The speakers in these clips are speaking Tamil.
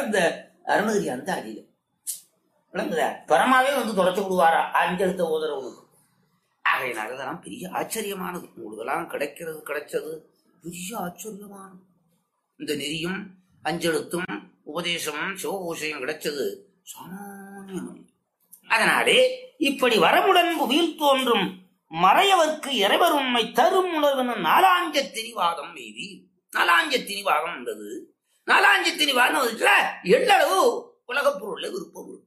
அந்த அருணகிரி அந்த அடியில விளங்குதா பரமாவே வந்து தொலைச்சு விடுவாரா அஞ்செழுத்த ஓதுறவனுக்கு ஆகையினால இதெல்லாம் பெரிய ஆச்சரியமானது உங்களுக்கெல்லாம் கிடைக்கிறது கிடைச்சது பெரிய ஆச்சரியமானது இந்த நெறியும் அஞ்செழுத்தும் உபதேசமும் சிவகோஷையும் கிடைச்சது சாமானியம் அல்ல. அதனாலே இப்படி வரமுடன் புவியில் தோன்றும் மறையவர்க்கு இறைவர் உண்மை தரும் உணர்வு நாலாஞ்ச திரிவாதம் மீதி நாலாஞ்ச திரிவாதம் உள்ளது நாலாஞ்ச திரிவாதம் வந்துச்சுல எள்ளளவு உலகப் பொருள்ல விருப்பம் இருக்கு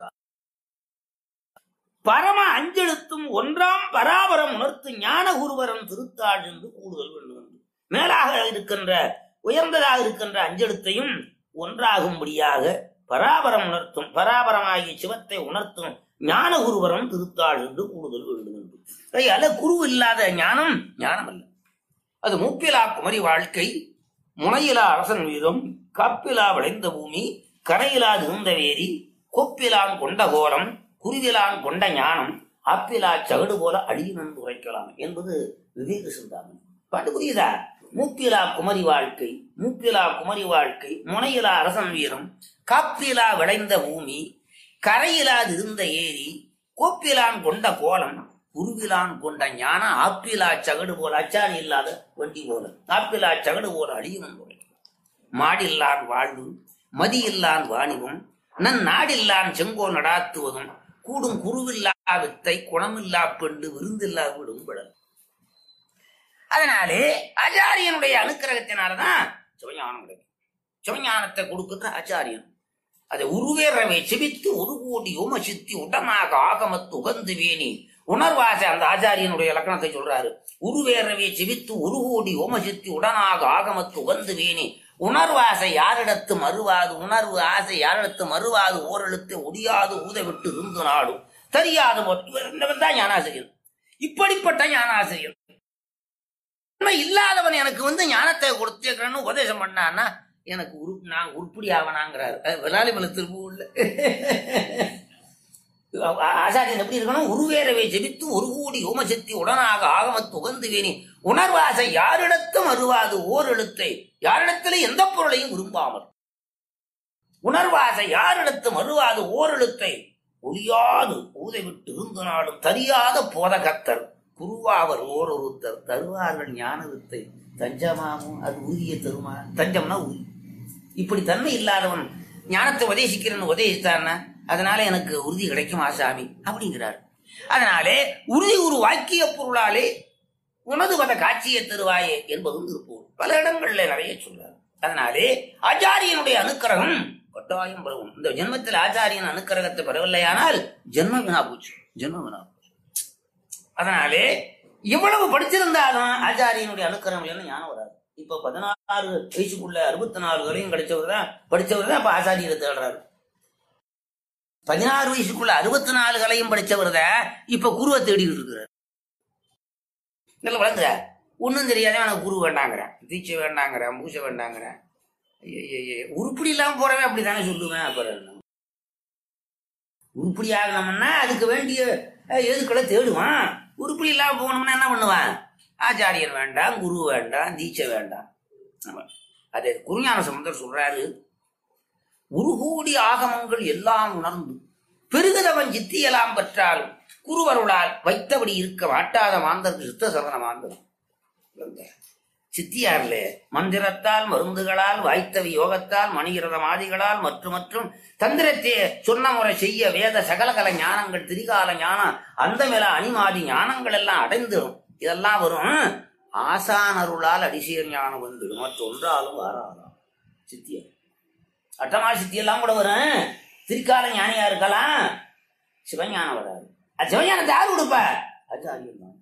பரம அஞ்செழுத்தும் ஒன்றாம் பராபரம் உணர்த்து ஞான குருவரம் திருத்தாள் என்று கூடுதல் வேண்டும் என்று மேலாக இருக்கின்ற உயர்ந்ததாக இருக்கின்ற அஞ்செழுத்தையும் ஒன்றாகும்படியாக பராபரம் உணர்த்தும் பராபரமாகிய சிவத்தை உணர்த்தும் ஞான குருவரம் திருத்தாள் என்று கூடுதல் வேண்டும் என்று அதையால குரு இல்லாத ஞானம் ஞானம் அல்ல அது மூப்பிலா குமரி வாழ்க்கை முனையிலா அரசன் வீதம் காப்பிலா விளைந்த பூமி கரையிலா இருந்த வேரி கொப்பிலான் கொண்ட கோலம் குருவிலான் கொண்ட ஞானம் ஆப்பிலா சகடு போல அழியும் உரைக்கலாம் என்பது விவேக சிந்தாமணி பாட்டு புரியுதா மூப்பிலா குமரி வாழ்க்கை மூப்பிலா குமரி வாழ்க்கை முனையிலா அரசன் வீரம் காப்பிலா விளைந்த பூமி கரையிலாது இருந்த ஏரி கோப்பிலான் கொண்ட கோலம் குருவிலான் கொண்ட ஞான ஆப்பிலா சகடு போல அச்சாணி இல்லாத வண்டி போல ஆப்பிலா சகடு போல அழியும் மாடில்லான் வாழ்வு மதியில்லான் வாணிபம் நன் நாடில்லான் செங்கோல் நடாத்துவதும் கூடும் குருவில்லா வித்தை குணமில்லா பெண்டு விருந்தில்லா விடும் விடல் அதனாலே ஆச்சாரியனுடைய அனுக்கிரகத்தினாலதான் சிவஞானம் கிடைக்கும் சிவஞானத்தை கொடுக்கின்ற ஆச்சாரியன் அதை உருவேறவை செவித்து ஒரு கோடி உமசித்தி உடனாக ஆகமத்து உகந்து வேணி உணர்வாசை அந்த ஆச்சாரியனுடைய லக்கணத்தை சொல்றாரு உருவேறவை செவித்து ஒரு கோடி ஓமசித்தி உடனாக ஆகமத்து உகந்து வேணி உணர்வாசை யாரிடத்து மறுவாது உணர்வு ஆசை யாரிடத்து மறுவாது ஓரெழுத்து ஒடியாது ஊத விட்டு இருந்து நாடும் தெரியாது இவன் தான் ஞானாசிரியர் இப்படிப்பட்ட ஞானாசிரியர் உண்மை இல்லாதவன் எனக்கு வந்து ஞானத்தை கொடுத்தேக்கிறேன்னு உபதேசம் பண்ணான்னா எனக்கு உரு நான் உருப்படி ஆவனாங்கிறாரு விளாலிமலை திருப்பூர்ல ஆசாரியன் எப்படி இருக்கணும் உருவேரவை ஜெபித்து ஒரு கூடி ஓமசக்தி உடனாக ஆகமத்து உகந்து வேணி உணர்வாசை யாரிடத்தும் அருவாது ஓர் எழுத்தை யாரிடத்திலே எந்த பொருளையும் விரும்பாமல் உணர்வாசை யாரிடத்தும் அருவாது ஓர் எழுத்தை ஒளியாது ஊதை விட்டு இருந்து நாடும் தரியாத போதகத்தர் குருவாவர் ஓர் ஒருத்தர் தருவார்கள் ஞான வித்தை தஞ்சமாமும் அது உறுதியை தருமா தஞ்சம்னா உறுதி இப்படி தன்மை இல்லாதவன் ஞானத்தை உபதேசிக்கிறேன்னு உபதேசித்தான்னா அதனால எனக்கு உறுதி கிடைக்கும் ஆசாமி அப்படிங்கிறார் அதனாலே உறுதி ஒரு வாக்கிய பொருளாலே உனது வத காட்சியை தருவாயே என்பதும் திருப்பூர் பல இடங்கள்ல நிறைய சொல்றார் அதனாலே ஆச்சாரியனுடைய அனுக்கிரகம் கட்டாயம் பெறவும் இந்த ஜென்மத்தில் ஆச்சாரியன் அனுக்கிரகத்தை பெறவில்லையானால் ஜென்ம வினா போச்சு ஜென்ம வினா போச்சு அதனாலே இவ்வளவு படிச்சிருந்தாலும் ஆச்சாரியனுடைய அனுக்கிரகம் இல்லைன்னு ஞானம் வராது இப்ப பதினாறு வயசுக்குள்ள அறுபத்தி நாலு வரையும் கிடைச்சவர் தான் படிச்சவர் தான் இப்ப ஆச்சாரியரை தேடுறாரு பதினாறு வயசுக்குள்ள அறுபத்தி நாலு கலையும் படிச்சவர் தான் இப்ப குருவை தேடிட்டு இருக்கிறார் இல்லை வளர்ந்துற ஒன்றும் தெரியாத எனக்கு குரு வேண்டாங்கிறேன் தீட்சை வேண்டாங்கிறேன் பூசை வேண்டாங்கிறேன் உருப்படி இல்லாம போறவன் அப்படித்தானே சொல்லுவேன் அப்புறம் என்ன? உருப்படி ஆகணும்னா அதுக்கு வேண்டிய அஹ், எதுக்களை தேடுவான் உருப்படி இல்லாம போகணும்னா என்ன பண்ணுவான் ஆச்சாரியன் வேண்டாம் குரு வேண்டாம் தீட்சை வேண்டாம் ஆமா. அது குருஞான சம்பந்தர் சொல்றாரு உருகூடி ஆகமங்கள் எல்லாம் உணர்ந்து பெருகுதவன் சித்தியலாம் பெற்றாலும் குருவருளால் வைத்தபடி இருக்க மாட்டாத மாந்தருக்கு சித்த சரண மாந்தர் சித்தியார்ல மந்திரத்தால் மருந்துகளால் வாய்த்தவி யோகத்தால் மணிகிரத மாதிகளால் மற்றும் மற்றும் தந்திரத்தை சொன்ன முறை செய்ய வேத சகலகல ஞானங்கள் திரிகால ஞானம் அந்த மேல அணிமாதி ஞானங்கள் எல்லாம் அடைந்துடும் இதெல்லாம் வரும் ஆசானருளால் அடிசீர் ஞானம் வந்துடும் மற்றொன்றாலும் வாராதாம் சித்தியார் அட்டமா சித்தி எல்லாம் கூட வரும் திரிகால ஞானியா இருக்கலாம் சிவஞானம் வராது அது சிவஞானத்தை யார் கொடுப்ப ஆச்சாரியன் தான்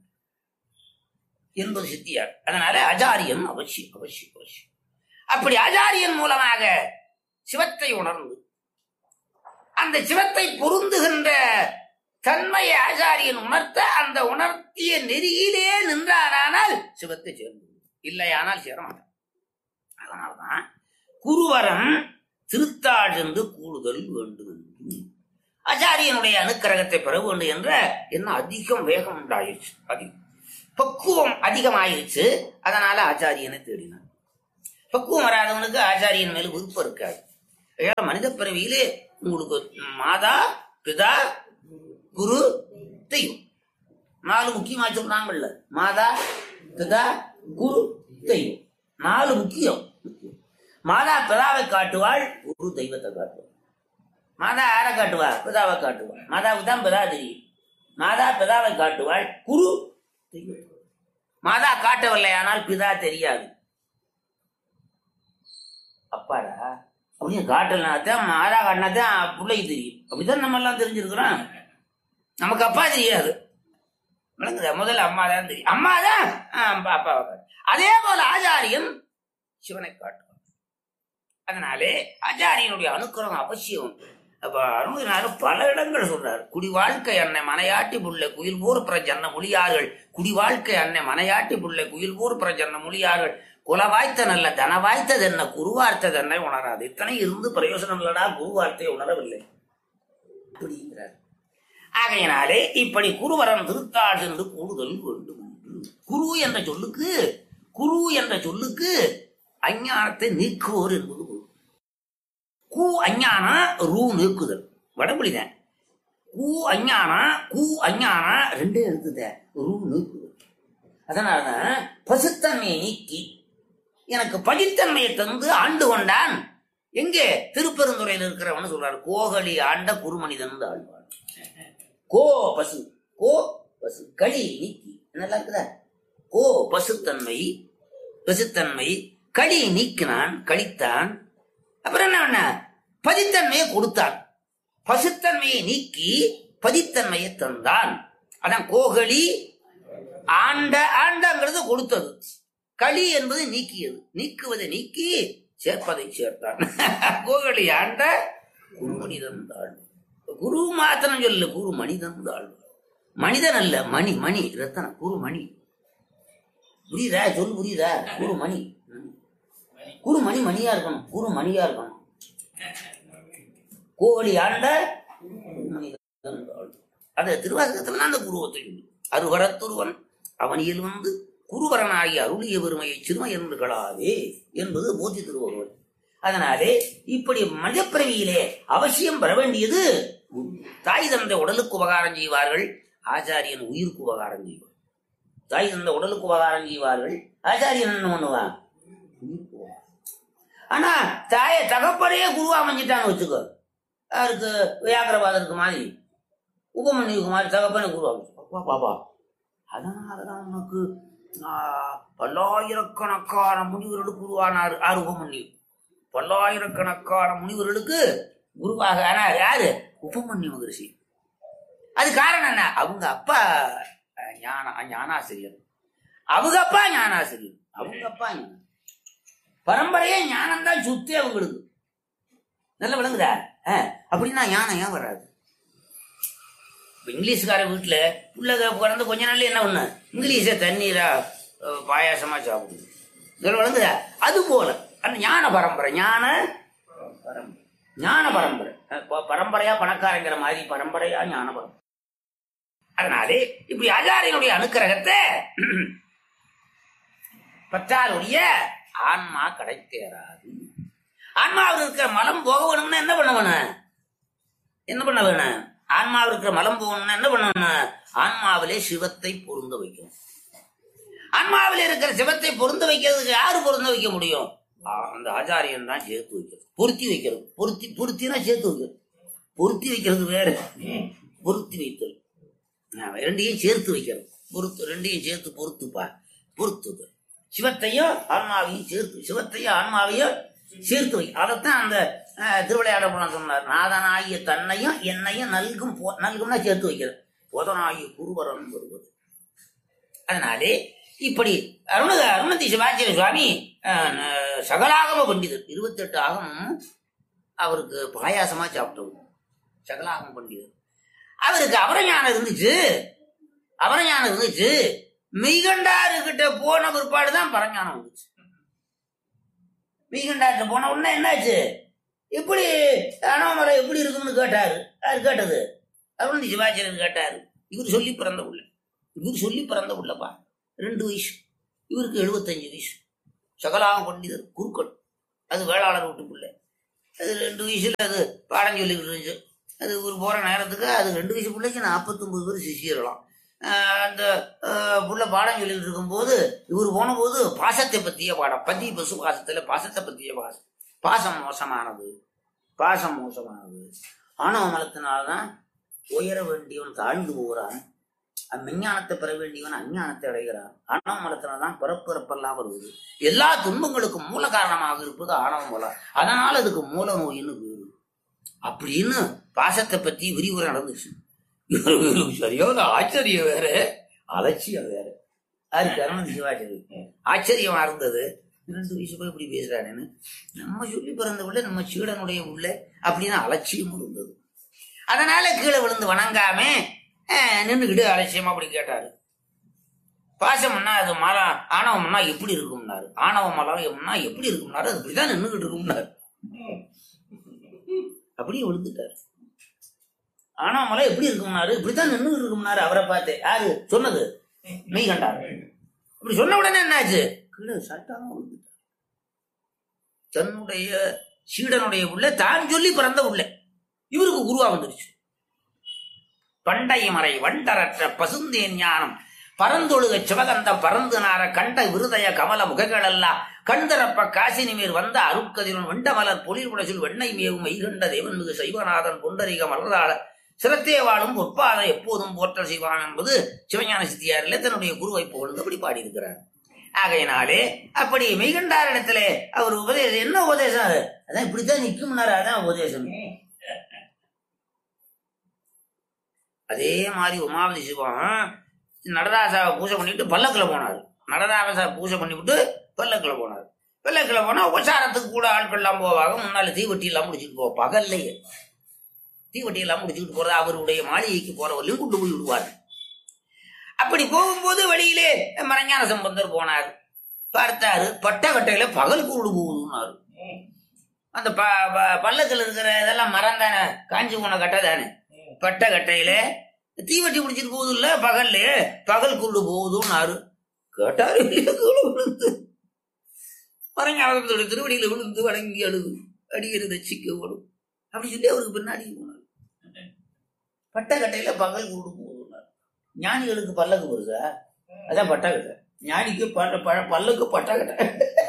என்பது சித்தியார் அதனால ஆச்சாரியன் அவசியம் அவசியம் அவசியம் அப்படி ஆச்சாரியன் மூலமாக சிவத்தை உணர்ந்து அந்த சிவத்தை பொருந்துகின்ற தன்மையை ஆச்சாரியன் உணர்த்த அந்த உணர்த்திய நெறியிலே நின்றாரானால் சிவத்தை சேர்ந்து இல்லையானால் சேரமாட்டான் அதனால்தான் குருவரம் திருத்தாள் என்று கூடுதல் வேண்டும் என்று ஆச்சாரியனுடைய அனுக்கிரகத்தை பெற வேண்டும் என்ற என்ன அதிகம் வேகம் உண்டாயிருச்சு அதிகம் பக்குவம் அதிகமாயிருச்சு அதனால ஆச்சாரியனை தேடினான் பக்குவம் வராதவனுக்கு ஆச்சாரியன் மேல விருப்பம் இருக்காது ஏன் மனித பிறவியிலே உங்களுக்கு மாதா பிதா குரு தெய்வம் நாலு முக்கியமா சொல்றாங்கல்ல மாதா பிதா குரு தெய்வம் நாலு முக்கியம் மாதா பிதாவை காட்டுவாள் குரு தெய்வத்தை காட்டுவாள் மாதா யாரை காட்டுவா பிதாவை காட்டுவா மாதாவுக்கு தான் பிதா தெரியும் மாதா பிதாவை காட்டுவாள் குரு தெய்வத்தை மாதா காட்டவில்லை ஆனால் பிதா தெரியாது அப்பாடா அப்படின்னு காட்டலனாத்தான் மாதா காட்டினாத்தான் பிள்ளைக்கு தெரியும் அப்படிதான் நம்ம எல்லாம் தெரிஞ்சிருக்கிறோம் நமக்கு அப்பா தெரியாது விளங்குதா முதல்ல அம்மா தான் தெரியும் அம்மா தான் அப்பாவை காட்டு அதே போல ஆச்சாரியன் சிவனை காட்டுவான் அதனாலே ஆச்சாரியனுடைய அனுக்கிரகம் அவசியம் அப்ப அருணகிரிநாதர் பல இடங்கள் சொல்றார் குடி வாழ்க்கை அன்னை மனையாட்டி புள்ளை குயில் போர் பிரஜன்ன மொழியார்கள் குடி வாழ்க்கை அன்னை மனையாட்டி புள்ளை குயில் போர் பிரஜன்ன மொழியார்கள் குல வாய்த்த நல்ல தன வாய்த்தது என்ன குருவார்த்தது என்ன உணராது இத்தனை இருந்து பிரயோசனம் இல்லடா குருவார்த்தையை உணரவில்லை அப்படிங்கிறார் ஆகையினாலே இப்படி குருவரம் திருத்தாள் என்று கூடுதல் வேண்டும் என்று. குரு என்ற சொல்லுக்கு குரு என்ற சொல்லுக்கு அஞ்ஞானத்தை நீக்குவோர் என்பது பொருள். கு அஞ்ஞானா ரூ நீக்குதல் வடமொழிதான் கூ அஞ்ஞானா கூ அஞ்ஞானா ரெண்டே எழுத்துத ரூ நீக்குதல் அதனாலதான் பசுத்தன்மையை நீக்கி எனக்கு படித்தன்மையை தந்து ஆண்டு கொண்டான் எங்கே திருப்பெருந்துறையில் இருக்கிறவன் சொல்றாரு கோகலி ஆண்ட குருமனிதன் ஆழ்வான் கோ பசு கோ பசு களி நீக்கி நல்லா இருக்குதா கோ பசுத்தன்மை பசுத்தன்மை களி நீக்கினான் கழித்தான் அப்புறம் என்ன பண்ண பதித்தன்மையை கொடுத்தான் பசுத்தன்மையை நீக்கி பதித்தன்மையை தந்தான் அதான் கோகலி ஆண்ட ஆண்டங்கிறது கொடுத்தது களி என்பது நீக்கியது நீக்குவதை நீக்கி சேர்ப்பதை சேர்த்தான் கோகலி ஆண்ட குரு மனிதன் தாழ் குரு மாத்திரம் சொல்லு குரு மனிதன் தாழ் மனிதன் அல்ல மணி மணி ரத்தனம் குரு மணி புரியுதா சொல்லு புரியுதா குரு மணி ம். குரு மணி மணியா இருக்கணும் குரு மணியா இருக்கணும் கோழி ஆண்ட குரு மனிதன் தாழ். அது திருவாசகத்துல அந்த குருவத்தை சொல்லு அருவரத்துருவன் அவனியில் வந்து குருவரனாகி அருளிய பெருமையை சிறுமை என்றுகளாவே என்பது போதி திருவள்ளுவர் அதனாலே இப்படி மனிதப்பிறவியிலே அவசியம் பெற வேண்டியது தாய் தந்தை உடலுக்கு உபகாரம் செய்வார்கள் ஆச்சாரியன் உயிருக்கு உபகாரம் செய்வார் தாய் தந்தை உடலுக்கு உபகாரம் செய்வார்கள் ஆச்சாரியன் என்ன பண்ணுவான் உயிருக்கு உபகாரம். ஆனா தாய தகப்பனையே குருவா அமைஞ்சிட்டான்னு வச்சுக்கோ யாருக்கு வியாகரவாதருக்கு மாதிரி உபமன்யுக்கு மாதிரி தகப்பனே குருவா அப்பா பாப்பா அதனாலதான் உனக்கு ஆஹ், பல்லாயிரக்கணக்கான முனிவர்களுக்கு குருவானார் ஆறு உபமன்யு பல்லாயிரக்கணக்கான முனிவர்களுக்கு குருவாக ஆனார் யாரு உபமன்யு மகரிஷி அது காரணம் என்ன அவங்க அப்பா அஹ், ஞான ஞானாசிரியர் அவங்க அப்பா ஞானாசிரியர் அவங்க அப்பா ஞான பரம்பரையே ஞானம் தான் சுத்தி அவங்களுக்கு நல்லா விளங்குதா அஹ், அப்படின்னா ஞானம் ஏன் வராது இப்ப இங்கிலீஷ்கார வீட்டுல புள்ள பிறந்து கொஞ்ச நாள்ல என்ன பண்ண இங்கிலீஷ தண்ணீரா அஹ், பாயாசமா சாப்பிடுது இதெல்லாம் விளங்குதா அது போல அந்த ஞான பரம்பரை ஞான பரம்பரை ஞான பரம்பரை அஹ், ப- பரம்பரையா பணக்காரங்கிற மாதிரி பரம்பரையா ஞான பரம்பரை அதனாலே இப்படி ஆச்சாரியனுடைய அனுக்கிரகத்தை பற்றாருடைய ஆன்மா கிடைத்தேராது ஆன்மாவில் இருக்கிற மலம் போக வேணும்னா என்ன பண்ண வேணும் என்ன பண்ண வேணும் ஆன்மாவில் இருக்கிற மலம் போகணும்னா என்ன பண்ண வேணும் ஆன்மாவிலே சிவத்தை பொருந்த வைக்கணும் ஆன்மாவில் இருக்கிற சிவத்தை பொருந்த வைக்கிறதுக்கு யாரு பொருந்த வைக்க முடியும் ஆ, அந்த ஆச்சாரியன் தான் சேர்த்து வைக்கிறது பொருத்தி வைக்கிறது பொருத்தி பொருத்தினா சேர்த்து வைக்கிறது பொருத்தி வைக்கிறது வேற பொருத்தி வைத்தல் நான் ரெண்டையும் சேர்த்து வைக்கிறது பொருத்து ரெண்டையும் சேர்த்து பொருத்துப்பா பொருத்துதல் சிவத்தையும் ஆன்மாவையும் சேர்த்து சிவத்தையும் ஆன்மாவையும் சேர்த்து வை அதைத்தான் அந்த அஹ், திருவிளையாட புலம் சொன்னார் நாதனாகிய தன்னையும் என்னையும் நல்கும் போ- நல்கும்னா சேர்த்து வைக்கிறது புதனாகிய குருவரம் வருவது அதனாலே இப்படி அருண அருணந்தி சிவாச்சாரிய சுவாமி அஹ், ந- சகலாகம பண்டிதர் இருபத்தெட்டு ஆகமும் அவருக்கு பாயாசமா சாப்பிட்டவர் சகலாகம பண்டிதர் அவருக்கு அவரஞானம் இருந்துச்சு அவரஞானம் இருந்துச்சு மெய்கண்டாரு கிட்ட போன பிற்பாடு தான் பரஞானம் வந்துச்சு மெய்கண்டார்கிட்ட போன உடனே என்னாச்சு எப்படி அனோமலை எப்படி இருக்கும்னு கேட்டாரு யாரு கேட்டது அருண் சிவாச்சாரியர் கேட்டாரு இவர் சொல்லி பிறந்த உள்ள இவர் சொல்லி பிறந்த உள்ளப்பா ரெண்டு வயசு இவருக்கு எழுபத்தஞ்சு வயசு சகலாக பண்டிதர் குருக்கள் அது வேளாளர் வீட்டுக்குள்ள அது ரெண்டு வயசுல அது பாடம் சொல்லிக்கிட்டு இருந்துச்சு அது ஒரு போற நேரத்துக்கு அது ரெண்டு வயசு பிள்ளைக்கு நாற்பத்தொன்பது பேர் சிஷியர்களாம் ஆஹ் அந்த ஆஹ் புள்ள பாடம் சொல்லிட்டு இருக்கும்போது இவர் போன போது பாசத்தை பத்திய பாடம் பத்தி பசு பாசத்துல பாசத்தை பத்திய பாசம் பாசம் மோசமானது பாசம் மோசமானது ஆணவ மலத்தினால்தான் உயர வேண்டியவன் தாழ்ந்து போகிறான் விஞ்ஞானத்தை பெற வேண்டியவன் அஞ்ஞானத்தை அடைகிறான் ஆணவ மலத்தினால்தான் பிறப்பிறப்பெல்லாம் வருவது எல்லா துன்பங்களுக்கும் மூல காரணமாக இருப்பது ஆணவ மலம் அதனால அதுக்கு மூல நோயின்னு பேரு அப்படின்னு பாசத்தை பத்தி விரிவுரை நடந்துச்சு இவர்களுக்கு சரியான ஆச்சரியம் வேற அலட்சியம் வேற அது கருணன் சிவாச்சாரி ஆச்சரியமா இருந்தது இரண்டு வயசு போய் இப்படி பேசுறானேன்னு நம்ம சொல்லி பிறந்த பிள்ளை நம்ம சீடனுடைய உள்ள அப்படின்னு அலட்சியம் இருந்தது அதனால கீழே விழுந்து வணங்காம அஹ், நின்னுக்கிட்டு அலட்சியமா அப்படி கேட்டாரு பாசம்னா அது மரம் ஆணவம்னா எப்படி இருக்கும்னாரு ஆணவ மலம் எப்படி இருக்கும்னாரு அது இப்படிதான் நின்றுகிட்டு இருக்கும்னாரு அப்படியே விழுந்துட்டாரு ஆணவ மலம் எப்படி இருக்கும்னாரு இப்படித்தான் நின்றுகிட்டு இருக்கும்னாரு அவரை பார்த்து யாரு சொன்னது மெய் கண்டாரு அப்படி சொன்ன உடனே என்னாச்சு கீழே சட்டாம விழுந்துட்டார் தன்னுடைய சீடனுடைய உள்ள தான் சொல்லி பிறந்த உள்ள இவருக்கு குருவா வந்துருச்சு பண்டைய மறை வண்டரற்ற பசுந்தேன் ஞானம் பரந்தொழுக சிவகந்தம் பரந்து நார கண்ட விருதய கமல முகங்களெல்லாம் கண்தரப்ப காசினி மேல் வந்த அருட்கதிரன் வெண்டமலர் பொழில் புடசில் வெண்ணெய் மேவும் மெய்கண்ட தேவன் மிகு சைவநாதன் பொண்டரிக மலர்தாள சிரத்தே வாழும் பொற்பாத எப்போதும் போற்றல் செய்வான் என்பது சிவஞான சித்தியாரில் தன்னுடைய குருவை புகழ்ந்தபடி பாடியிருக்கிறார் ஆகையினாலே அப்படி மெய்கண்டாரிடத்திலே அவர் உபதேசம் என்ன உபதேசம் அது அதான் இப்படித்தான் நிக்கும்னாரு அதான் உபதேசம் அதே மாதிரி உமாவதி சிவம் நடராசாவை பூஜை பண்ணிட்டு பல்லக்கில் போனார் நடராசா பூஜை பண்ணிவிட்டு பல்லக்கில் போனார் பல்லக்கில் போனா உபசாரத்துக்கு கூட ஆட்கள் எல்லாம் போவாங்க முன்னால தீவட்டி எல்லாம் முடிச்சுட்டு போ பகல்லையே தீவட்டி எல்லாம் முடிச்சுட்டு போறது அவருடைய மாளிகைக்கு போறவர்களையும் கொண்டு போய் விடுவார் அப்படி போகும்போது வழியிலே மரஞான சம்பந்தர் போனார் பார்த்தாரு பட்டக்கட்டையில பகல் கூடு போகுதுன்னாரு அந்த ப ப- பல்லக்கில் இருக்கிற இதெல்லாம் மரம் தானே காஞ்சி போன கட்டை தானே பட்ட கட்டையில தீவட்டி பிடிச்சிட்டு போகுது இல்ல பகல்ல பகல் குருடு போகுதுன்னாரு கேட்டாரு கீழே விழுந்து மரஞாபகத்தோட திருவடியில விழுந்து வணங்கி அழுது அடிக்கிறது சிக்கப்படும் அப்படி சொல்லி அவருக்கு பின்னாடி போனார் பட்ட கட்டையில பகல் குருடு போகுதுன்னாரு ஞானிகளுக்கு பல்லக்கு வருதா அதான் பட்டக்கட்டை ஞானிக்கு பட்ட ப- பல்லுக்கு பட்டக்கட்டை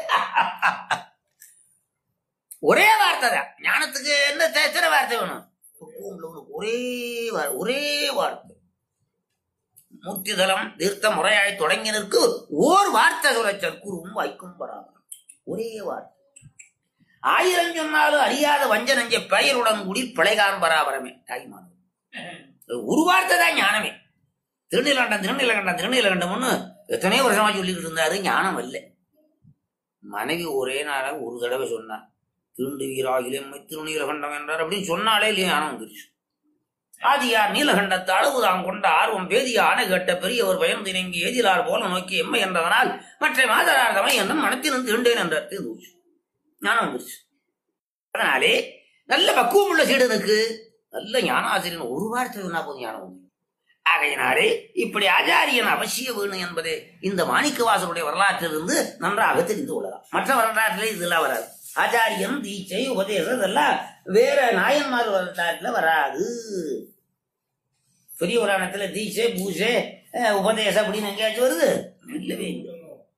ஒரே வார்த்தை தான் ஞானத்துக்கு என்ன த- எத்தனை வார்த்தை வேணும் பக்குவம் உள்ளவனுக்கு ஒரே வார்- ஒரே வார்த்தை மூர்த்திதலம் தீர்த்த முறையாய் தொடங்கினருக்கு ஓர் வார்த்தை சொல்ல சற்குருவும் வைக்கும் பராமரம் ஒரே வார்த்தை ஆயிரம் சொன்னாலும் அறியாத வஞ்ச நஞ்ச பெயருடன் கூடி பிழைகான் பராபரமே தாய்மானவர் ஒரு வார்த்தை தான் ஞானமே திருநீலகண்டம் திருநீலகண்டம் திருநீலகண்டம்னு எத்தனையோ வருஷமா சொல்லிக்கிட்டு இருந்தாரு ஞானம் இல்லை மனைவி ஒரே நாள ஒரு தடவை சொன்னா திருண்டு வீராகிலே திருநீலகண்டம் என்றார் அப்படின்னு சொன்னாலே இல்லையா ஞானம் வந்துருச்சு ஆதியார் நீலகண்டத்து அளவு தான் கொண்ட ஆர்வம் பேதிய ஆணை கேட்ட பெரியவர் பயந்து நீங்கி எதிரார் போல நோக்கி எம்மை என்றதனால் மற்ற மாதரார் தமை என்னும் மனத்திலிருந்து திருண்டேன் என்றார் தீர்ந்துச்சு ஞானம் வந்துருச்சு அதனாலே நல்ல பக்குவம் உள்ள சீடனுக்கு நல்ல ஞானாசிரியன் ஒரு வார்த்தை சொன்னா போதும் ஞானம் வந்து ஆகையினாலே இப்படி ஆச்சாரியன் அவசியம் வேணும் என்பதை இந்த மாணிக்கவாசருடைய வரலாற்றிலிருந்து நன்றாக தெரிந்து கொள்ளலாம் மற்ற வரலாற்றிலே இதெல்லாம் வராது ஆச்சாரியம் தீட்சை உபதேசம் இதெல்லாம் வேற நாயன்மார் வரலாற்றுல வராது பெரிய புராணத்துல தீட்சை பூஜை அஹ், உபதேசம் அப்படின்னு எங்கேயாச்சும் வருது இல்லவே இல்லை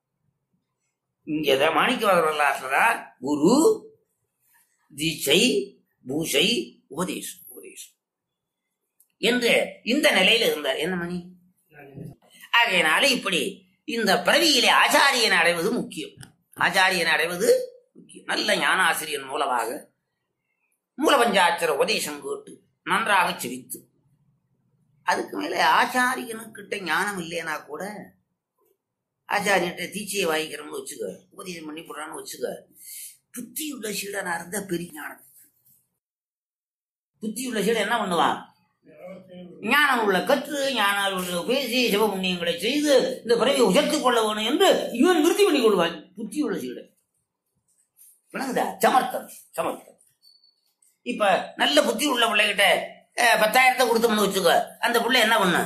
இங்க மாணிக்கவாசர் வரலாற்றுலதான் குரு தீட்சை பூஜை உபதேசம் உபதேசம் என்று இந்த நிலையில இருந்தார் என்ன மணி ஆகையினால இப்படி இந்த பிறவியிலே ஆச்சாரியனை அடைவது முக்கியம் ஆச்சாரியனை அடைவது முக்கியம் நல்ல ஞானாசிரியன் மூலமாக மூலபஞ்சாட்சர உபதேசம் கேட்டு நன்றாக செவித்து அதுக்கு மேல ஆச்சாரியனுக்கிட்ட ஞானம் இல்லைனா கூட ஆச்சாரியன்கிட்ட தீட்சையை வாங்கிக்கிறோம்னு வச்சுக்க உபதேசம் பண்ணி போடுறான்னு வச்சுக்க புத்தி உள்ள சீடனா இருந்தா பெரிய ஞானம் புத்தி உள்ள சீடன் என்ன பண்ணுவான் ஞானம் உள்ள கற்று ஞானம் உள்ள பேசி சிவபுண்ணியங்களை செய்து இந்த பிறவியை உயர்த்திக் கொள்ள வேணும் என்று இவன் நிறுத்தி பண்ணி கொள்வான் புத்தி உள்ள சீடன் விளங்குதா சமர்த்தம் சமர்த்தம் இப்ப நல்ல புத்தி உள்ள பிள்ளைகிட்ட அஹ், பத்தாயிரத்தை கொடுத்தோம்னு வச்சுக்க அந்த பிள்ளை என்ன பண்ண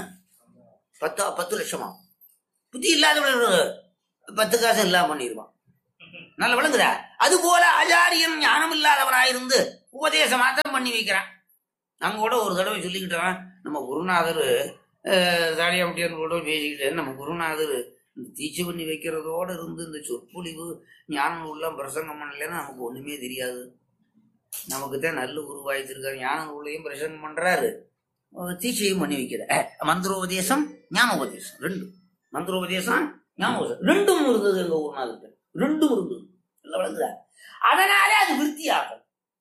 பத்தா பத்து லட்சமா புத்தி இல்லாத பிள்ளை பத்து காசு இல்லாம பண்ணிடுவான் நல்ல விளங்குதா அது போல ஆச்சாரியன் ஞானம் இல்லாதவனாயிருந்து உபதேசம் மாத்திரம் பண்ணி வைக்கிறான் நாங்க கூட ஒரு தடவை சொல்லிக்கிட்டோம் நம்ம குருநாதர் தாடியாமட்டியார் கூட பேசிக்கிட்டேன் நம்ம குருநாதர் இந்த தீட்சை பண்ணி வைக்கிறதோட இருந்து இந்த சொற்பொழிவு ஞானம் உள்ள பிரசங்கம் பண்ணலைன்னா நமக்கு ஒண்ணுமே தெரியாது நமக்கு தான் நல்ல உருவாய்த்திருக்காரு ஞான உள்ளையும் பிரசங்கம் பண்றாரு அஹ் தீட்சையும் பண்ணி வைக்கிற அஹ் மந்திரோபதேசம் ஞானோபதேசம் ரெண்டும் மந்திரோபதேசம் ஞானோபதேசம் ரெண்டும் இருந்தது எங்க ஊர்நாதருக்கு ரெண்டும் இருந்தது நல்லா விளங்குதா அதனாலே அது விருத்தியாகும்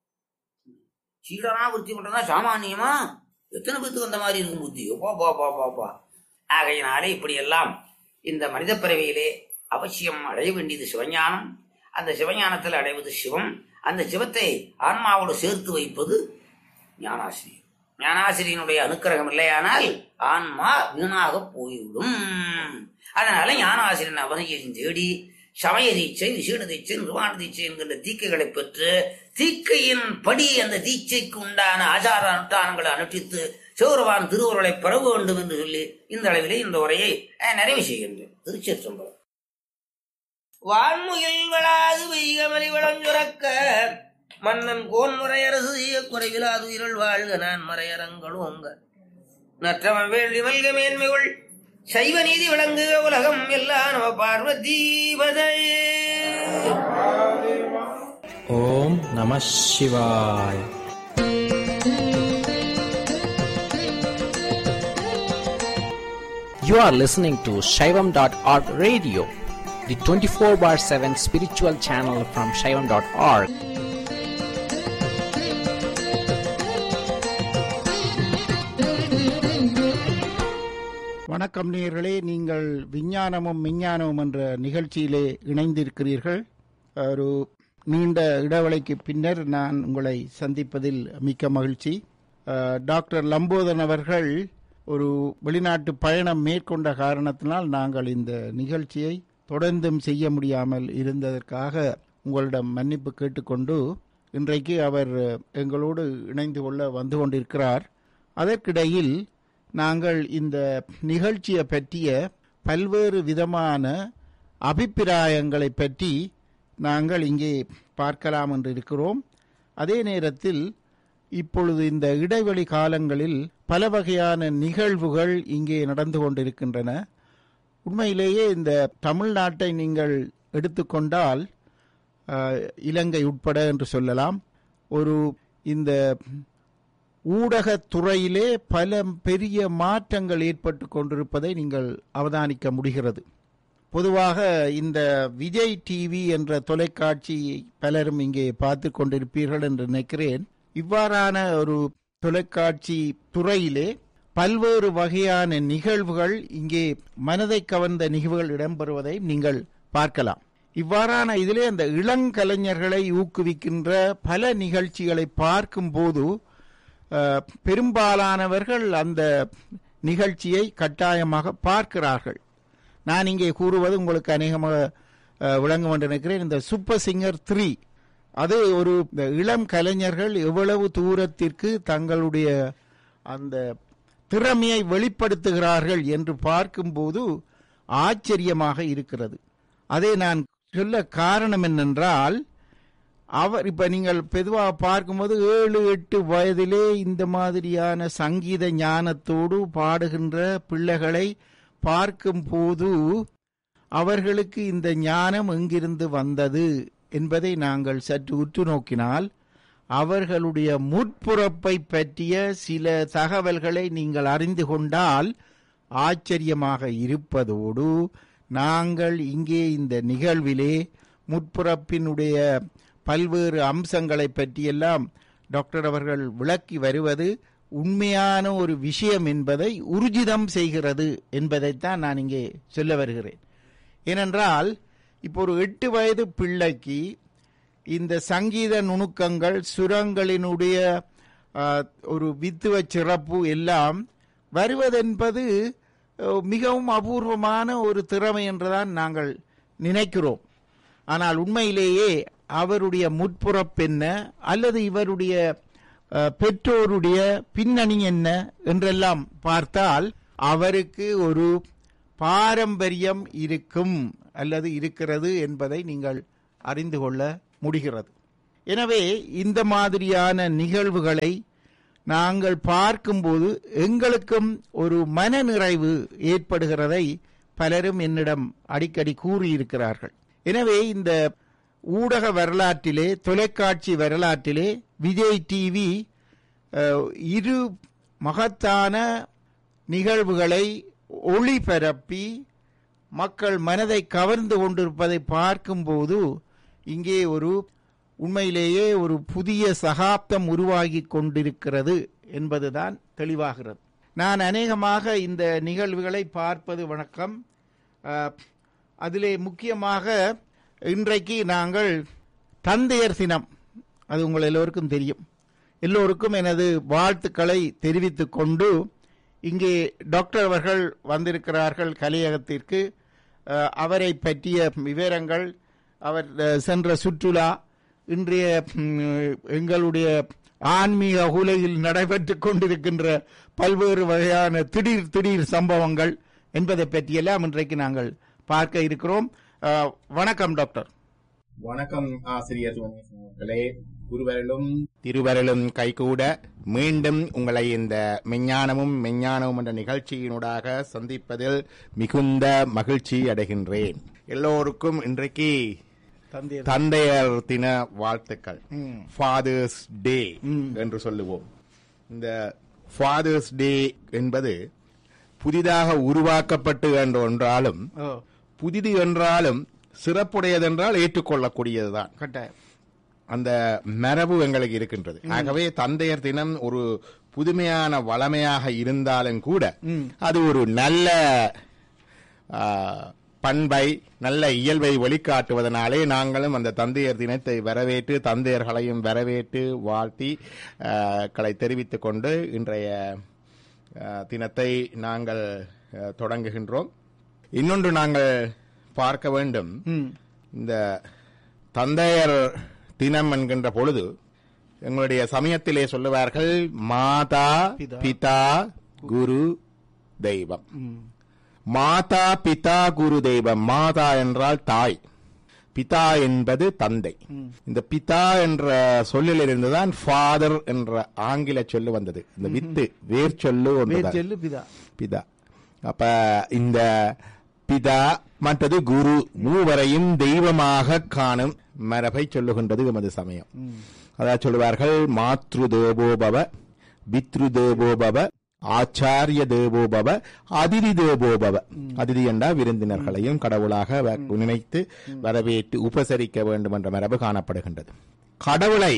சீடனா விருத்தி பண்றதா சாமானியமா எத்தனை பேத்துக்கு அந்த மாதிரி இருக்கும் புத்தி பா பா பா பா பா ஆகையினாலே இப்படி எல்லாம் இந்த மனித பிறவியிலே அவசியம் அடைய வேண்டியது சிவஞானம் அந்த சிவஞானத்தில் அடைவது சிவம் அந்த சிவத்தை ஆன்மாவோடு சேர்த்து வைப்பது ஞானாசிரியர் ஞானாசிரியனுடைய அனுக்கிரகம் இல்லையானால் ஆன்மா வீணாக போய்விடும் அதனால ஞானாசிரியன் அவனையும் தேடி சமய தீட்சை விசேட தீட்சை நிர்வாண தீட்சை என்கின்ற தீக்கைகளை பெற்று தீக்கையின் படி அந்த தீட்சைக்கு உண்டான ஆச்சார அனுஷ்டானங்களை அனுஷ்டித்து சிவருவான் திருவுருளை பெற வேண்டும் என்று சொல்லி இந்த அளவிலே இந்த உரையை அஹ், நிறைவு செய்கின்றேன் திருச்சிற்றம்பலம் வான்முகில் வளாது வெய்கமலி வளஞ்சுரக்க மன்னன் கோன் முறையரசு செய்ய குறைவிலாது உயிரல் வாழ்க நான் மறையரங்களும் உங்க நற்றவன் வேள்வி மல்க மேன்மைகள் சைவ நீதி விளங்குக உலகம் எல்லாம் நம பார்வதீபதையே ஓம் நம சிவாய் You are listening to Shaivam.org radio, the 24 bar 7 spiritual channel from Shaivam.org. வணக்கம் நேயர்களே நீங்கள் விஞ்ஞானமும் விஞ்ஞானமும் என்ற நிகழ்ச்சியிலே இணைந்திருக்கிறீர்கள் ஒரு நீண்ட இடைவெளிக்கு பின்னர் நான் உங்களை சந்திப்பதில் மிக்க மகிழ்ச்சி அஹ், டாக்டர் லம்போதன் அவர்கள் ஒரு வெளிநாட்டு பயணம் மேற்கொண்ட காரணத்தினால் நாங்கள் இந்த நிகழ்ச்சியை தொடர்ந்தும் செய்ய முடியாமல் இருந்ததற்காக உங்களிடம் மன்னிப்பு கேட்டுக்கொண்டு இன்றைக்கு அவர் எங்களோடு இணைந்து கொள்ள வந்து கொண்டிருக்கிறார் அதற்கிடையில் நாங்கள் இந்த நிகழ்ச்சியை பற்றிய பல்வேறு விதமான அபிப்பிராயங்களை பற்றி நாங்கள் இங்கே பார்க்கலாம் என்று இருக்கிறோம் அதே நேரத்தில் இப்பொழுது இந்த இடைவெளி காலங்களில் பல வகையான நிகழ்வுகள் இங்கே நடந்து கொண்டிருக்கின்றன உண்மையிலேயே இந்த தமிழ்நாட்டை நீங்கள் எடுத்துக்கொண்டால் அஹ், இலங்கை உட்பட என்று சொல்லலாம் ஒரு இந்த ஊடகத் துறையிலே பல பெரிய மாற்றங்கள் ஏற்பட்டு கொண்டிருப்பதை நீங்கள் அவதானிக்க முடிகிறது பொதுவாக இந்த விஜய் டிவி என்ற தொலைக்காட்சி பலரும் இங்கே பார்த்து கொண்டிருப்பீர்கள் என்று நினைக்கிறேன் இவ்வாறான ஒரு தொலைக்காட்சி துறையிலே பல்வேறு வகையான நிகழ்வுகள் இங்கே மனதை கவர்ந்த நிகழ்வுகள் இடம்பெறுவதை நீங்கள் பார்க்கலாம் இவ்வாறான இதிலே அந்த இளங்கலைஞர்களை ஊக்குவிக்கின்ற பல நிகழ்ச்சிகளை பார்க்கும்போது அஹ், பெரும்பாலானவர்கள் அந்த நிகழ்ச்சியை கட்டாயமாக பார்க்கிறார்கள் நான் இங்கே கூறுவது உங்களுக்கு அநேகமாக அஹ், விளங்கும் என்று நினைக்கிறேன் இந்த சூப்பர் சிங்கர் த்ரீ அது ஒரு இந்த இளம் கலைஞர்கள் எவ்வளவு தூரத்திற்கு தங்களுடைய அந்த திறமையை வெளிப்படுத்துகிறார்கள் என்று பார்க்கும்போது ஆச்சரியமாக இருக்கிறது அதை நான் சொல்ல காரணம் என்னென்றால் அவர் இப்ப நீங்கள் பொதுவாக பார்க்கும்போது ஏழு எட்டு வயதிலே இந்த மாதிரியான சங்கீத ஞானத்தோடு பாடுகின்ற பிள்ளைகளை பார்க்கும்போது அவர்களுக்கு இந்த ஞானம் எங்கிருந்து வந்தது என்பதை நாங்கள் சற்று உற்று நோக்கினால் அவர்களுடைய முற்புறப்பை பற்றிய சில தகவல்களை நீங்கள் அறிந்து கொண்டால் ஆச்சரியமாக இருப்பதோடு நாங்கள் இங்கே இந்த நிகழ்விலே முற்புறப்பினுடைய பல்வேறு அம்சங்களை பற்றியெல்லாம் டாக்டர் அவர்கள் விளக்கி வருவது உண்மையான ஒரு விஷயம் என்பதை உறுதிதம் செய்கிறது என்பதைத்தான் நான் இங்கே சொல்ல வருகிறேன் ஏனென்றால் இப்போ ஒரு எட்டு வயது பிள்ளைக்கு இந்த சங்கீத நுணுக்கங்கள் சுரங்களினுடைய ஆ, ஒரு வித்துவ சிறப்பு எல்லாம் வருவதென்பது அஹ், மிகவும் அபூர்வமான ஒரு திறமை என்றுதான் நாங்கள் நினைக்கிறோம் ஆனால் உண்மையிலேயே அவருடைய முற்புறப்பென்ன அல்லது இவருடைய அஹ், பெற்றோருடைய பின்னணி என்ன என்றெல்லாம் பார்த்தால் அவருக்கு ஒரு பாரம்பரியம் இருக்கும் அல்லது இருக்கிறது என்பதை நீங்கள் அறிந்து கொள்ள முடிகிறது எனவே இந்த மாதிரியான நிகழ்வுகளை நாங்கள் பார்க்கும்போது எங்களுக்கும் ஒரு மனநிறைவு ஏற்படுகிறதை பலரும் என்னிடம் அடிக்கடி கூறியிருக்கிறார்கள் எனவே இந்த ஊடக வரலாற்றிலே தொலைக்காட்சி வரலாற்றிலே விஜய் டிவி அஹ், இரு மகத்தான நிகழ்வுகளை ஒளிபரப்பி மக்கள் மனதை கவர்ந்து கொண்டிருப்பதை பார்க்கும்போது இங்கே ஒரு உண்மையிலேயே ஒரு புதிய சகாப்தம் உருவாகி கொண்டிருக்கிறது என்பதுதான் தெளிவாகிறது நான் அநேகமாக இந்த நிகழ்வுகளை பார்ப்பது வணக்கம் அஹ், அதிலே முக்கியமாக இன்றைக்கு நாங்கள் தந்தையர் தினம் அது உங்கள் எல்லோருக்கும் தெரியும் எல்லோருக்கும் எனது வாழ்த்துக்களை தெரிவித்துக் கொண்டு இங்கே டாக்டர் அவர்கள் வந்திருக்கிறார்கள் கலையகத்திற்கு அஹ், அவரை பற்றிய விவரங்கள் அவர் அஹ், சென்ற சுற்றுலா இன்றைய ம், எங்களுடைய ஆன்மீக உலகில் நடைபெற்றுக் கொண்டிருக்கின்ற பல்வேறு வகையான திடீர் திடீர் சம்பவங்கள் என்பதை பற்றியெல்லாம் இன்றைக்கு நாங்கள் பார்க்க இருக்கிறோம் அஹ், வணக்கம் டாக்டர் வணக்கம் ஆசிரியர் சுவனேசன் அவர்களே குருவரலும் திருவரலும் கைகூட மீண்டும் உங்களை இந்த மெஞ்ஞானமும் மெஞ்ஞானமும் என்ற நிகழ்ச்சியினூடாக சந்திப்பதில் மிகுந்த மகிழ்ச்சி அடைகின்றேன் எல்லோருக்கும் இன்றைக்கு தந்தையர் தந்தையர் தின வாழ்த்துக்கள் ம். ஃபாதர்ஸ் டே ம். என்று சொல்லுவோம் இந்த ஃபாதர்ஸ் டே என்பது புதிதாக உருவாக்கப்பட்டு என்ற ஒன்றாலும் ஓ புதிது என்றாலும் சிறப்புடையதென்றால் ஏற்றுக்கொள்ளக்கூடியதுதான் கட்டாயம் அந்த மரபு எங்களுக்கு இருக்கின்றது ஆகவே தந்தையர் தினம் ஒரு புதுமையான வளமையாக இருந்தாலும் கூட ம். அது ஒரு நல்ல ஆ, பண்பை நல்ல இயல்பை வெளிக்காட்டுவதனாலே நாங்களும் அந்த தந்தையர் தினத்தை வரவேற்று தந்தையர்களையும் வரவேற்று வாழ்த்தி ஆ, களை தெரிவித்துக் கொண்டு இன்றைய ஆ, தினத்தை நாங்கள் ஆ, தொடங்குகின்றோம் இன்னொன்று நாங்கள் பார்க்க வேண்டும் ம் இந்த தந்தையர் தினம் என்கின்ற பொழுது எங்களுடைய சமயத்திலே சொல்லுவார்கள் மாதா பிதா. பிதா குரு தெய்வம் ம் மாதா பிதா குரு தெய்வம் மாதா என்றால் தாய் பிதா என்பது தந்தை இந்த பிதா என்ற சொல்லில் இருந்துதான் ஃபாதர் என்ற ஆங்கில சொல்லு வந்தது இந்த வித்து வேர் சொல்லு ஒன்றுதான். பேர் செல்லு பிதா பிதா அப்ப இந்த பிதா மற்றது குரு மூவரையும் தெய்வமாக காணும் மரபை சொல்லுகின்றது எமது சமயம் அதாவது சொல்லுவார்கள் மாத்ரு தேவோபவ பித்ரு தேவோபவ ஆச்சாரிய தேவோபவ அதிதி தேவோபவ அதிதி என்றால் விருந்தினர்களையும் கடவுளாக வ- நினைத்து வரவேற்று உபசரிக்க வேண்டும் என்ற மரபு காணப்படுகின்றது கடவுளை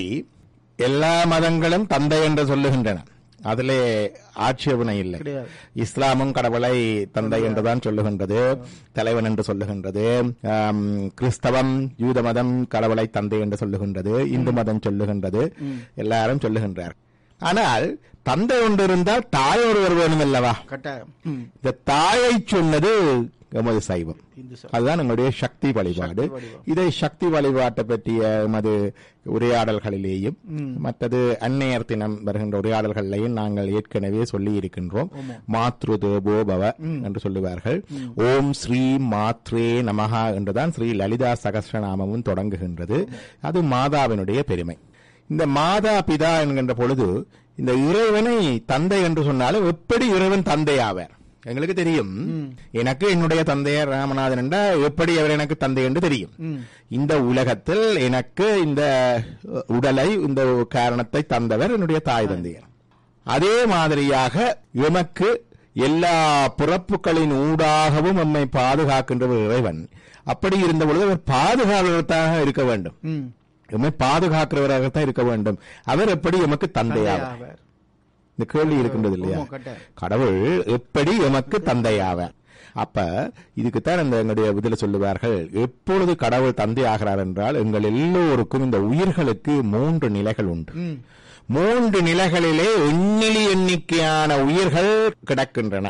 எல்லா மதங்களும் தந்தை என்று சொல்லுகின்றன அதிலே ஆட்சேபனை இல்லை கிடையாது. இஸ்லாமும் கடவுளை தந்தை என்றுதான் சொல்லுகின்றது தலைவன் என்று சொல்லுகின்றது ஆம், கிறிஸ்தவம் யூத மதம் கடவுளை தந்தை என்று சொல்லுகின்றது இந்து மதம் சொல்லுகின்றது எல்லாரும் சொல்லுகின்றார் ஆனால் தந்தை ஒன்று இருந்தால் தாய் ஒருவர் வேணும் அல்லவா கட்டாயம் ம் இந்த தாயை சொன்னது எமது சைவம் இந்து சமயம். அதுதான் எங்களுடைய சக்தி வழிபாடு சக்தி வழிபாடு. இதை சக்தி வழிபாட்டை பற்றிய எமது உரையாடல்களிலேயும் மற்றது அன்னையர் தினம் வருகின்ற உரையாடல்களிலேயும் நாங்கள் ஏற்கனவே சொல்லி இருக்கின்றோம் மாத்ரு தேவோ பவ என்று சொல்லுவார்கள் ஓம் ஸ்ரீ மாத்ரே நமஹா என்றுதான் ஸ்ரீ லலிதா சகஸ்ரநாமமும் தொடங்குகின்றது அது மாதாவினுடைய பெருமை இந்த மாதா பிதா என்கின்ற பொழுது இந்த இறைவனை தந்தை என்று சொன்னாலும் எப்படி இறைவன் தந்தை ஆவார் எங்களுக்கு தெரியும் எனக்கு என்னுடைய தந்தையர் ராமநாதன் என்றா எப்படி அவர் எனக்கு தந்தை என்று தெரியும் இந்த உலகத்தில் எனக்கு இந்த அஹ், உடலை இந்த காரணத்தை தந்தவர் என்னுடைய தாய் தந்தையர் அதே மாதிரியாக எமக்கு எல்லா பிறப்புகளின் ஊடாகவும் நம்மை பாதுகாக்கின்றவர் இறைவன் அப்படி இருந்த பொழுது அவர் பாதுகாவலர்களாக இருக்க வேண்டும் ம் எம்மை பாதுகாக்கிறவராகத்தான் இருக்க வேண்டும் அவர் எப்படி எமக்கு தந்தையாவார் தந்தையாவார். இந்த கேள்வி இருக்கின்றது இல்லையா ஆமா, கட்டாயம். கடவுள் எப்படி எமக்கு தந்தையாவார் அப்ப இதுக்குத்தான் இந்த எங்களுடைய இதில் சொல்லுவார்கள் எப்பொழுது கடவுள் தந்தை ஆகிறார் என்றால் எங்கள் எல்லோருக்கும் இந்த உயிர்களுக்கு மூன்று நிலைகள் உண்டு ம் மூன்று நிலைகளிலே எண்ணிலி எண்ணிக்கையான உயிர்கள் கிடக்கின்றன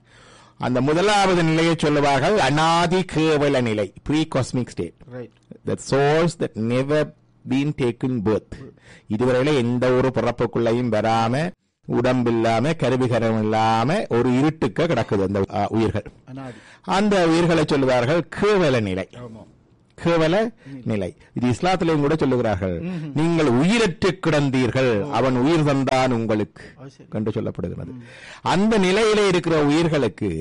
அந்த முதலாவது நிலையை சொல்லுவார்கள் அனாதி கேவல நிலை pre cosmic state right that souls that never been taken birth இதுவரையில எந்த ஒரு பிறப்புக்குள்ளையும் வராம உடம்பில்லாம கருவிகரம் இல்லாம ஒரு இருட்டுக்க கிடக்குது அந்த அஹ், உயிர்கள் அனாதி அந்த உயிர்களை சொல்லுவார்கள் கேவல நிலை ஆமாம் கேவல நிலை இது இஸ்லாத்திலையும் கூட சொல்லுகிறார்கள் நீங்கள் உயிரற்று கிடந்தீர்கள் அவன் உயிர் தந்தான் உங்களுக்கு அது சரி. என்று சொல்லப்படுகிறது அந்த நிலையிலே இருக்கிற உயிர்களுக்கு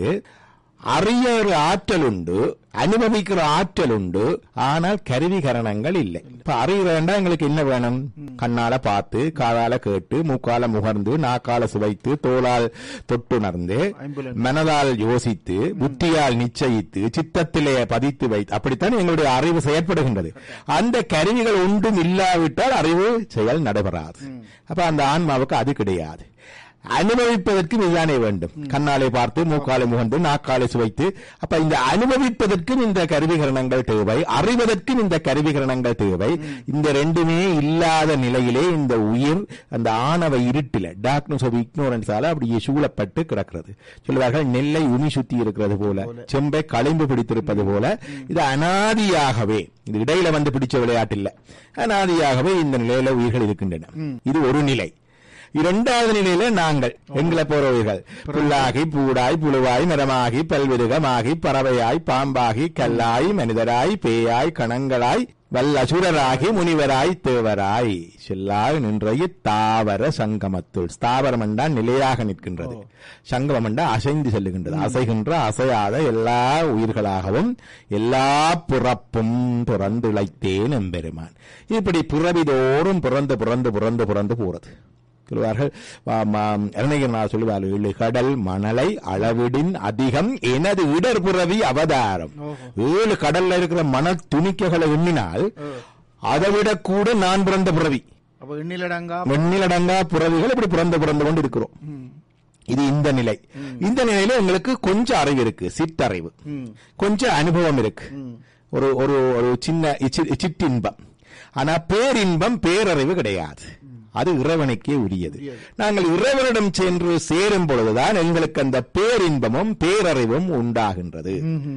அறியற ஆற்றல் உண்டு அனுபவிக்கிற ஆற்றல் உண்டு ஆனால் கருவிகரணங்கள் இல்லை இப்ப அறிகிறேன்டா எங்களுக்கு என்ன வேணும் கண்ணால பார்த்து காதால கேட்டு மூக்கால முகர்ந்து நாக்கால சுவைத்து தோளால் தொட்டுணர்ந்து ஐம்புலன். மனதால் யோசித்து புத்தியால் நிச்சயித்து சித்தத்திலே பதித்து வைத்து அப்படித்தான் எங்களுடைய அறிவு செயற்படுகின்றது அந்த கருவிகள் ஒன்றும் இல்லாவிட்டால் அறிவு செயல் நடைபெறாது அப்ப அந்த ஆன்மாவுக்கு அது கிடையாது அனுபவிப்பதற்கு இதுதானே வேண்டும் கண்ணாலே பார்த்து மூக்காலை முகந்து நாக்காலை சுவைத்து அப்ப இந்த அனுபவிப்பதற்கும் இந்த கருவிகரணங்கள் தேவை அறிவதற்கும் இந்த கருவிகரணங்கள் தேவை இந்த ரெண்டுமே இல்லாத நிலையிலே இந்த உயிர் அந்த ஆணவ இருட்டில டார்க்னஸ் ஆஃப் இக்னோரன்ஸால அப்படியே சூழப்பட்டு கிடக்கிறது சொல்லுவார்கள் நெல்லை உமி சுத்தி இருக்கிறது போல செம்பை களிம்பு பிடித்திருப்பது போல இது அனாதியாகவே இது இடையில வந்து பிடிச்ச விளையாட்டு இல்ல அனாதியாகவே இந்த நிலையில உயிர்கள் இருக்கின்றன இது ஒரு நிலை இரண்டாவது நிலையில நாங்கள் எங்களை போறவர்கள் புல்லாகி பூடாய் புழுவாய் மரமாகி பல்விருகமாகி பறவையாய் பாம்பாகி கல்லாய் மனிதராய் பேயாய் கணங்களாய் வல்லசுரராகி முனிவராய் தேவராய் செல்லாய் நின்றைய தாவர சங்கமத்துள் ஸ்தாவரம் என்றா நிலையாக நிற்கின்றது சங்கமம் என்றா அசைந்து செல்லுகின்றது அசைகின்ற அசையாத எல்லா உயிர்களாகவும் எல்லா பிறப்பும் பிறந்து இழைத்தேன் எம்பெருமான் இப்படி பிறவிதோறும் பிறந்து பிறந்து பிறந்து பிறந்து போறது சொல்லுவார்கள் அருணகிரநாத் சொல்லுவார் ஏழு கடல் மணலை அளவிடின் அதிகம் எனது இடர் புறவி அவதாரம் ஏழு கடல்ல இருக்கிற மணல் துணிக்கைகளை எண்ணினால் அதை விட கூட நான் பிறந்த புறவி அப்ப எண்ணிலடங்கா எண்ணிலடங்கா புறவிகள் இப்படி பிறந்து பிறந்து கொண்டு இருக்கிறோம் இது இந்த நிலை இந்த நிலையில உங்களுக்கு கொஞ்சம் அறிவு இருக்கு சிற்றறிவு கொஞ்சம் அனுபவம் இருக்கு ஒரு ஒரு ஒரு சின்ன இச்சி- சிற்றின்பம் ஆனா பேரின்பம் பேரறிவு கிடையாது அது இறைவனுக்கே உரியது நாங்கள் இறைவனிடம் சென்று சேரும் பொழுதுதான் எங்களுக்கு அந்த பேரின்பமும் பேரறிவும் உண்டாகின்றது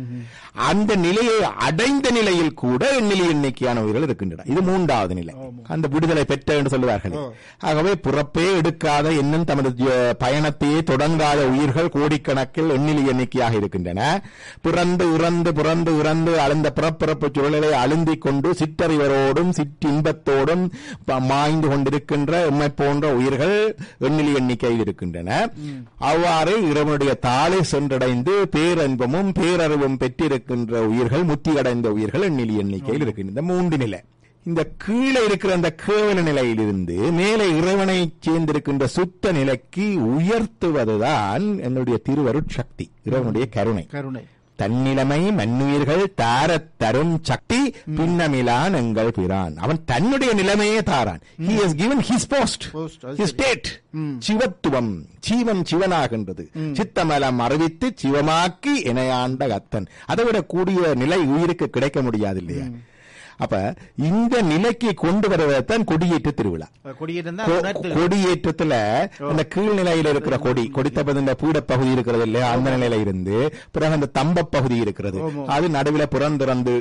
அந்த நிலையை அடைந்த நிலையில் கூட எண்ணிலி எண்ணிக்கையான உயிர்கள் இருக்கின்றன இது மூன்றாவது நிலை அந்த விடுதலை பெற்ற என்று சொல்லுவார்கள் ஆகவே பிறப்பே எடுக்காத இன்னும் தமது ஜ- பயணத்தையே தொடங்காத உயிர்கள் கோடிக்கணக்கில் எண்ணிலி எண்ணிக்கையாக இருக்கின்றன பிறந்து இறந்து பிறந்து இறந்து அழுந்த பிறப்பிறப்பு சூழலை அழுந்திக் கொண்டு சிற்றறிவரோடும் சிற்றின்பத்தோடும் ப- மாய்ந்து கொண்டிருக்கின்ற எம்மை போன்ற உயிர்கள் எண்ணிலி எண்ணிக்கையில் இருக்கின்றன அவ்வாறு இறைவனுடைய தாளை சென்றடைந்து பேரன்பமும் பேரறிவும் பெற்றிருக்கின்ற உயிர்கள் முத்தியடைந்த உயிர்கள் எண்ணிலி எண்ணிக்கையில் இருக்கின்றன இந்த மூன்று நிலை இந்த கீழே இருக்கிற அந்த கேவல நிலையிலிருந்து மேலே இறைவனை சேர்ந்திருக்கின்ற சுத்த நிலைக்கு உயர்த்துவதுதான் என்னுடைய திருவருட்சக்தி இறைவனுடைய கருணை கருணை தன்னிலைமை மண்ணுயிர்கள் தாரத் தரும் சக்தி பின்னமிலான் எங்கள் பிரான் அவன் தன்னுடைய நிலைமையே தாரான் he has given his post Post, அது his சரி. state சிவத்துவம் ஜீவன் சிவனாகின்றது சித்தமலம் அறிவித்து சிவமாக்கி இணையாண்ட கத்தன் அதை விட கூடிய நிலை உயிருக்கு கிடைக்க முடியாது இல்லையா அப்ப இந்த நிலைக்கு கொண்டு வருவதுதான் கொடியேற்ற திருவிழா கொடியேற்றம் கொ- தான் உணர்த்து. கொடியேற்றத்துல அந்த கீழ்நிலையில இருக்கிற கொடி கொடித்தப்பது இந்த பீட பகுதி இருக்கிறது இல்லையா அந்த நிலையில இருந்து பிறகு அந்த தம்ப பகுதி இருக்கிறது அது நடுவில் புறந்திறந்து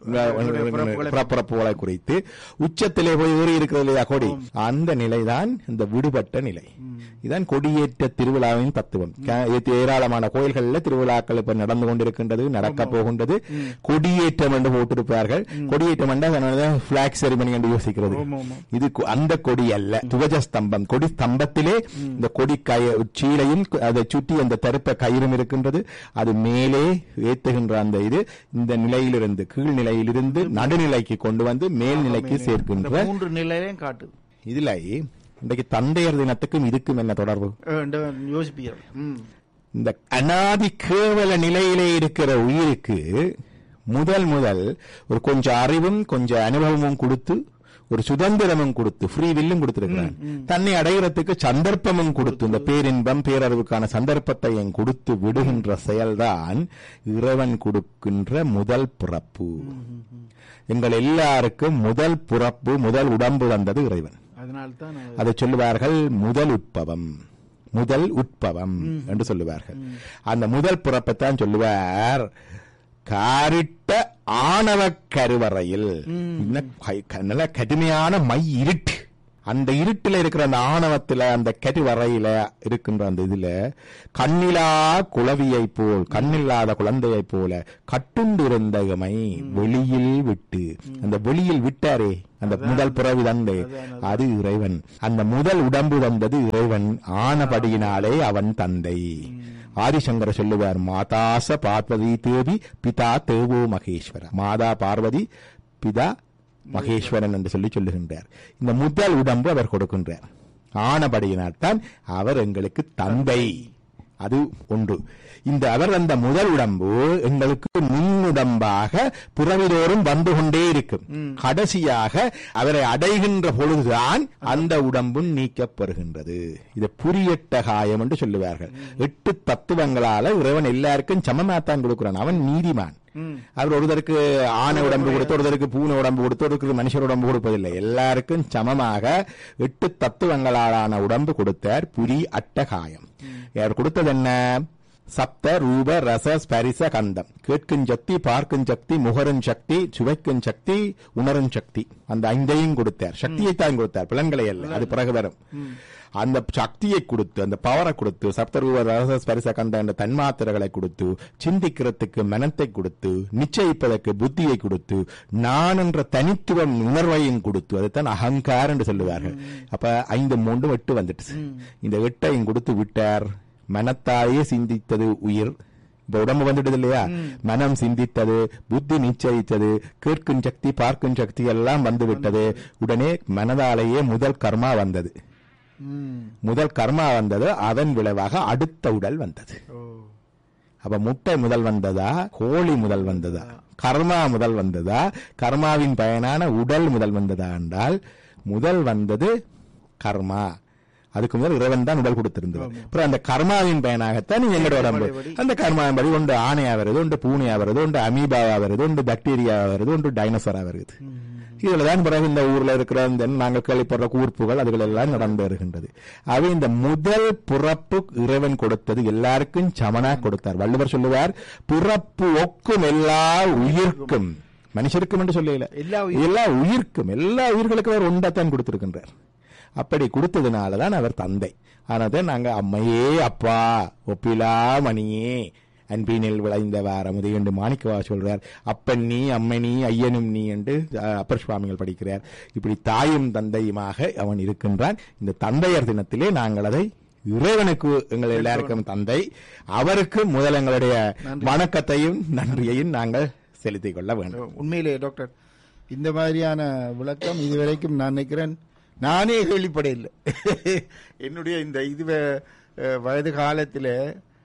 புறப்புறப்புகளை குறித்து உச்சத்திலே போய் ஏறி இருக்கிறது இல்லையா கொடி அந்த நிலைதான் இந்த விடுபட்ட நிலை இதான் கொடியேற்ற திருவிழாவின் தத்துவம் க- ஏ- ஏராளமான கோயில்கள்ல திருவிழாக்கள் இப்ப நடந்து கொண்டிருக்கின்றது நடக்க போகின்றது கொடியேற்றம் என்று போட்டிருப்பார்கள் கொடியேற்றம் என்றால் பிளாக் செரிமனி என்று யோசிக்கிறது ஆமா, ஆமா. இது கொ- அந்த கொடி அல்ல துவஜ ஸ்தம்பம் கொடி ஸ்தம்பத்திலே இந்த கொடி கய சீலையும் அதை சுற்றி அந்த தருப்ப கயிறும் இருக்கின்றது அது மேலே ஏத்துகின்ற அந்த இது இந்த நிலையிலிருந்து கீழ் நிலையிலிருந்து நடுநிலைக்கு கொண்டு வந்து மேல் நிலைக்கு இந்த சேர்க்கின்ற மூன்று நிலையிலையும் காட்டுது இதுல இன்றைக்கு தந்தையர் தினத்துக்கும் இதுக்கும் என்ன தொடர்பு அஹ் இந்த யோசிப்பீர் ம். இந்த அனாதி கேவல நிலையிலே இருக்கிற உயிருக்கு முதல் முதல் ஒரு கொஞ்சம் அறிவும் கொஞ்சம் அனுபவமும் கொடுத்து ஒரு சுதந்திரமும் கொடுத்து ஃப்ரீ வில்லும் கொடுத்திருக்கிறான் தன்னை அடைகிறதுக்கு சந்தர்ப்பமும் கொடுத்து இந்த பேரின்பம் பேரறிவுக்கான சந்தர்ப்பத்தையும் கொடுத்து விடுகின்ற செயல்தான் இறைவன் கொடுக்கின்ற முதல் பிறப்பு எங்கள் எல்லாருக்கும் முதல் பிறப்பு முதல் உடம்பு வந்தது இறைவன் அதனால்தான் அது- அதை சொல்லுவார்கள் முதல் உட்பவம் முதல் உட்பவம் என்று சொல்லுவார்கள் அந்த முதல் பிறப்பைத்தான் சொல்லுவார் காரிட்ட ஆணவ கருவறையில் இன்ன கை- க- நல்ல கடுமையான மை இருட்டு அந்த இருட்டில இருக்கிற அந்த ஆணவத்துல அந்த கருவறையில இருக்கின்ற அந்த இதுல கண்ணிலா குளவியை போல் கண்ணில்லாத குழந்தையை போல கட்டுண்டிருந்த இமை வெளியில் விட்டு அந்த வெளியில் விட்டாரே அந்த முதல் பிறவி தந்தை அது இறைவன் அந்த முதல் உடம்பு தந்தது இறைவன் ஆனபடியினாலே அவன் தந்தை ஆதிசங்கர சொல்லுவார் மாதாச பார்வதி தேவி பிதா தேவோ மகேஸ்வர மாதா பார்வதி பிதா மகேஸ்வரன் என்று சொல்லி சொல்லுகின்றார் இந்த முதல் உடம்பு அவர் கொடுக்கின்றார் ஆனபடியினால் தான் அவர் எங்களுக்கு தந்தை அது ஒன்று இந்த அவர் அந்த முதல் உடம்பு எங்களுக்கு முன்னுடம்பாக பிறவிதோறும் வந்து கொண்டே இருக்கும் கடைசியாக அவரை அடைகின்ற பொழுதுதான் அந்த உடம்பும் நீக்கப்படுகின்றது இது புரியட்ட காயம் என்று சொல்லுவார்கள் எட்டு தத்துவங்களால இறைவன் எல்லாருக்கும் சமமாத்தான் கொடுக்கிறான் அவன் நீதிமான் அவர் ஒருத்தருக்கு ஆணை உடம்பு கொடுத்து ஒருத்தருக்கு பூனை உடம்பு கொடுத்து ஒருத்தருக்கு மனுஷர் உடம்பு கொடுப்பதில்லை எல்லாருக்கும் சமமாக எட்டு தத்துவங்களாலான உடம்பு கொடுத்தார் புரி அட்டகாயம் அவர் கொடுத்தது என்ன சப்த ரூப ரச ஸ்பரிச கந்தம் கேட்கும் சக்தி பார்க்கும் சக்தி முகரும் சக்தி சுவைக்கும் சக்தி உணரும் சக்தி அந்த ஐந்தையும் கொடுத்தார் சக்தியை தான் கொடுத்தார் புலன்களை அல்ல அது பிறகு வரும் அந்த சக்தியை கொடுத்து அந்த பவரை கொடுத்து சப்தரூப ரச ஸ்பரிச கந்த என்ற தன்மாத்திரைகளை கொடுத்து சிந்திக்கிறதுக்கு மனத்தை கொடுத்து நிச்சயிப்பதற்கு புத்தியை கொடுத்து நான் என்ற தனித்துவம் உணர்வையும் கொடுத்து அதுதான் அகங்காரம் என்று சொல்லுவார்கள் அப்ப ஐந்து மூன்று எட்டு வந்துட்டு இந்த எட்டையும் கொடுத்து விட்டார் மனத்தாயே சிந்தித்தது உயிர் இப்ப உடம்பு வந்துடுது இல்லையா மனம் சிந்தித்தது புத்தி நிச்சயித்தது கேட்கும் சக்தி பார்க்கும் சக்தி எல்லாம் வந்து விட்டது உடனே மனதாலேயே முதல் கர்மா வந்தது ம். முதல் கர்மா வந்தது அதன் விளைவாக அடுத்த உடல் வந்தது ஓ அப்ப முட்டை முதல் வந்ததா கோழி முதல் வந்ததா கர்மா முதல் வந்ததா கர்மாவின் பயனான உடல் முதல் வந்ததா என்றால் முதல் வந்தது கர்மா அதுக்கு முதல் இறைவன் தான் உடல் கொடுத்திருந்தது அப்புறம் அந்த கர்மாவின் பயனாகத்தான் எங்களோட உடம்பு அந்த கர்மாவின் படி ஒன்று ஆணையா வருது ஒன்று பூனையா வருது ஒன்று அமீபாவா வருது ஒன்று பாக்டீரியாவா வருது ஒன்று டைனோசரா வருது இதுலதான் பிறகு இந்த ஊர்ல இருக்கிற இந்த நாங்கள் கேள்விப்படுற கூர்ப்புகள் அதுகள் எல்லாம் நடந்து வருகின்றது அவை இந்த முதல் பிறப்பு இறைவன் கொடுத்தது எல்லாருக்கும் சமனா கொடுத்தார் வள்ளுவர் சொல்லுவார் பிறப்பு ஒக்கும் எல்லா உயிர்க்கும் மனுஷருக்கும் என்று சொல்லல எல்லா எல்லா உயிர்க்கும் எல்லா உயிர்களுக்கும் அவர் ஒன்றைத்தான் கொடுத்திருக்கின்றார் அப்படி கொடுத்ததுனாலதான் அவர் தந்தை ஆனதை நாங்க அம்மையே அப்பா ஒப்பிலா மணியே அன்பினில் விளைந்த வாரமுதை என்று மாணிக்கவா சொல்றார் அப்பன் நீ அம்மை நீ ஐயனும் நீ என்று அஹ், அப்பர் சுவாமிகள் படிக்கிறார் இப்படி தாயும் தந்தையுமாக அவன் இருக்கின்றான் இந்த தந்தையர் தினத்திலே நாங்கள் அதை இறைவனுக்கு எங்கள் எல்லாருக்கும் தந்தை அவருக்கு முதல் எங்களுடைய வணக்கத்தையும் நன்றியையும் நாங்கள் செலுத்திக் கொள்ள வேண்டும் உண்மையிலே டாக்டர் இந்த மாதிரியான விளக்கம் இதுவரைக்கும் நான் நினைக்கிறேன் நானே கேள்விப்படையில்லை என்னுடைய இந்த இது வயது காலத்தில்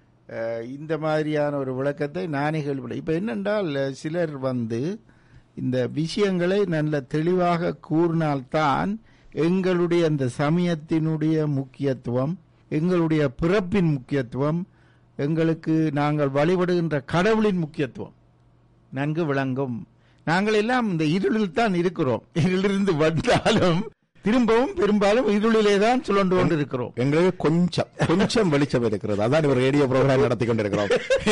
இந்த மாதிரியான ஒரு விளக்கத்தை நானே கேள்விப்படை இப்போ என்னென்றால் சிலர் வந்து இந்த விஷயங்களை நல்ல தெளிவாக கூறினால்தான் எங்களுடைய அந்த சமயத்தினுடைய முக்கியத்துவம் எங்களுடைய பிறப்பின் முக்கியத்துவம் எங்களுக்கு நாங்கள் வழிபடுகின்ற கடவுளின் முக்கியத்துவம் நன்கு விளங்கும் நாங்கள் எல்லாம் இந்த இருளில் தான் இருக்கிறோம் இருளிலிருந்து வந்தாலும் திரும்பவும் பெரும்பாலும் இருளிலே தான் சுழண்டு கொண்டு இருக்கிறோம் எங்களுக்கு கொஞ்சம் கொஞ்சம் வெளிச்சம் இருக்கிறது அதான் ஒரு ரேடியோ ப்ரோக்ராம் நடத்தி கொண்டிருக்கிறோம்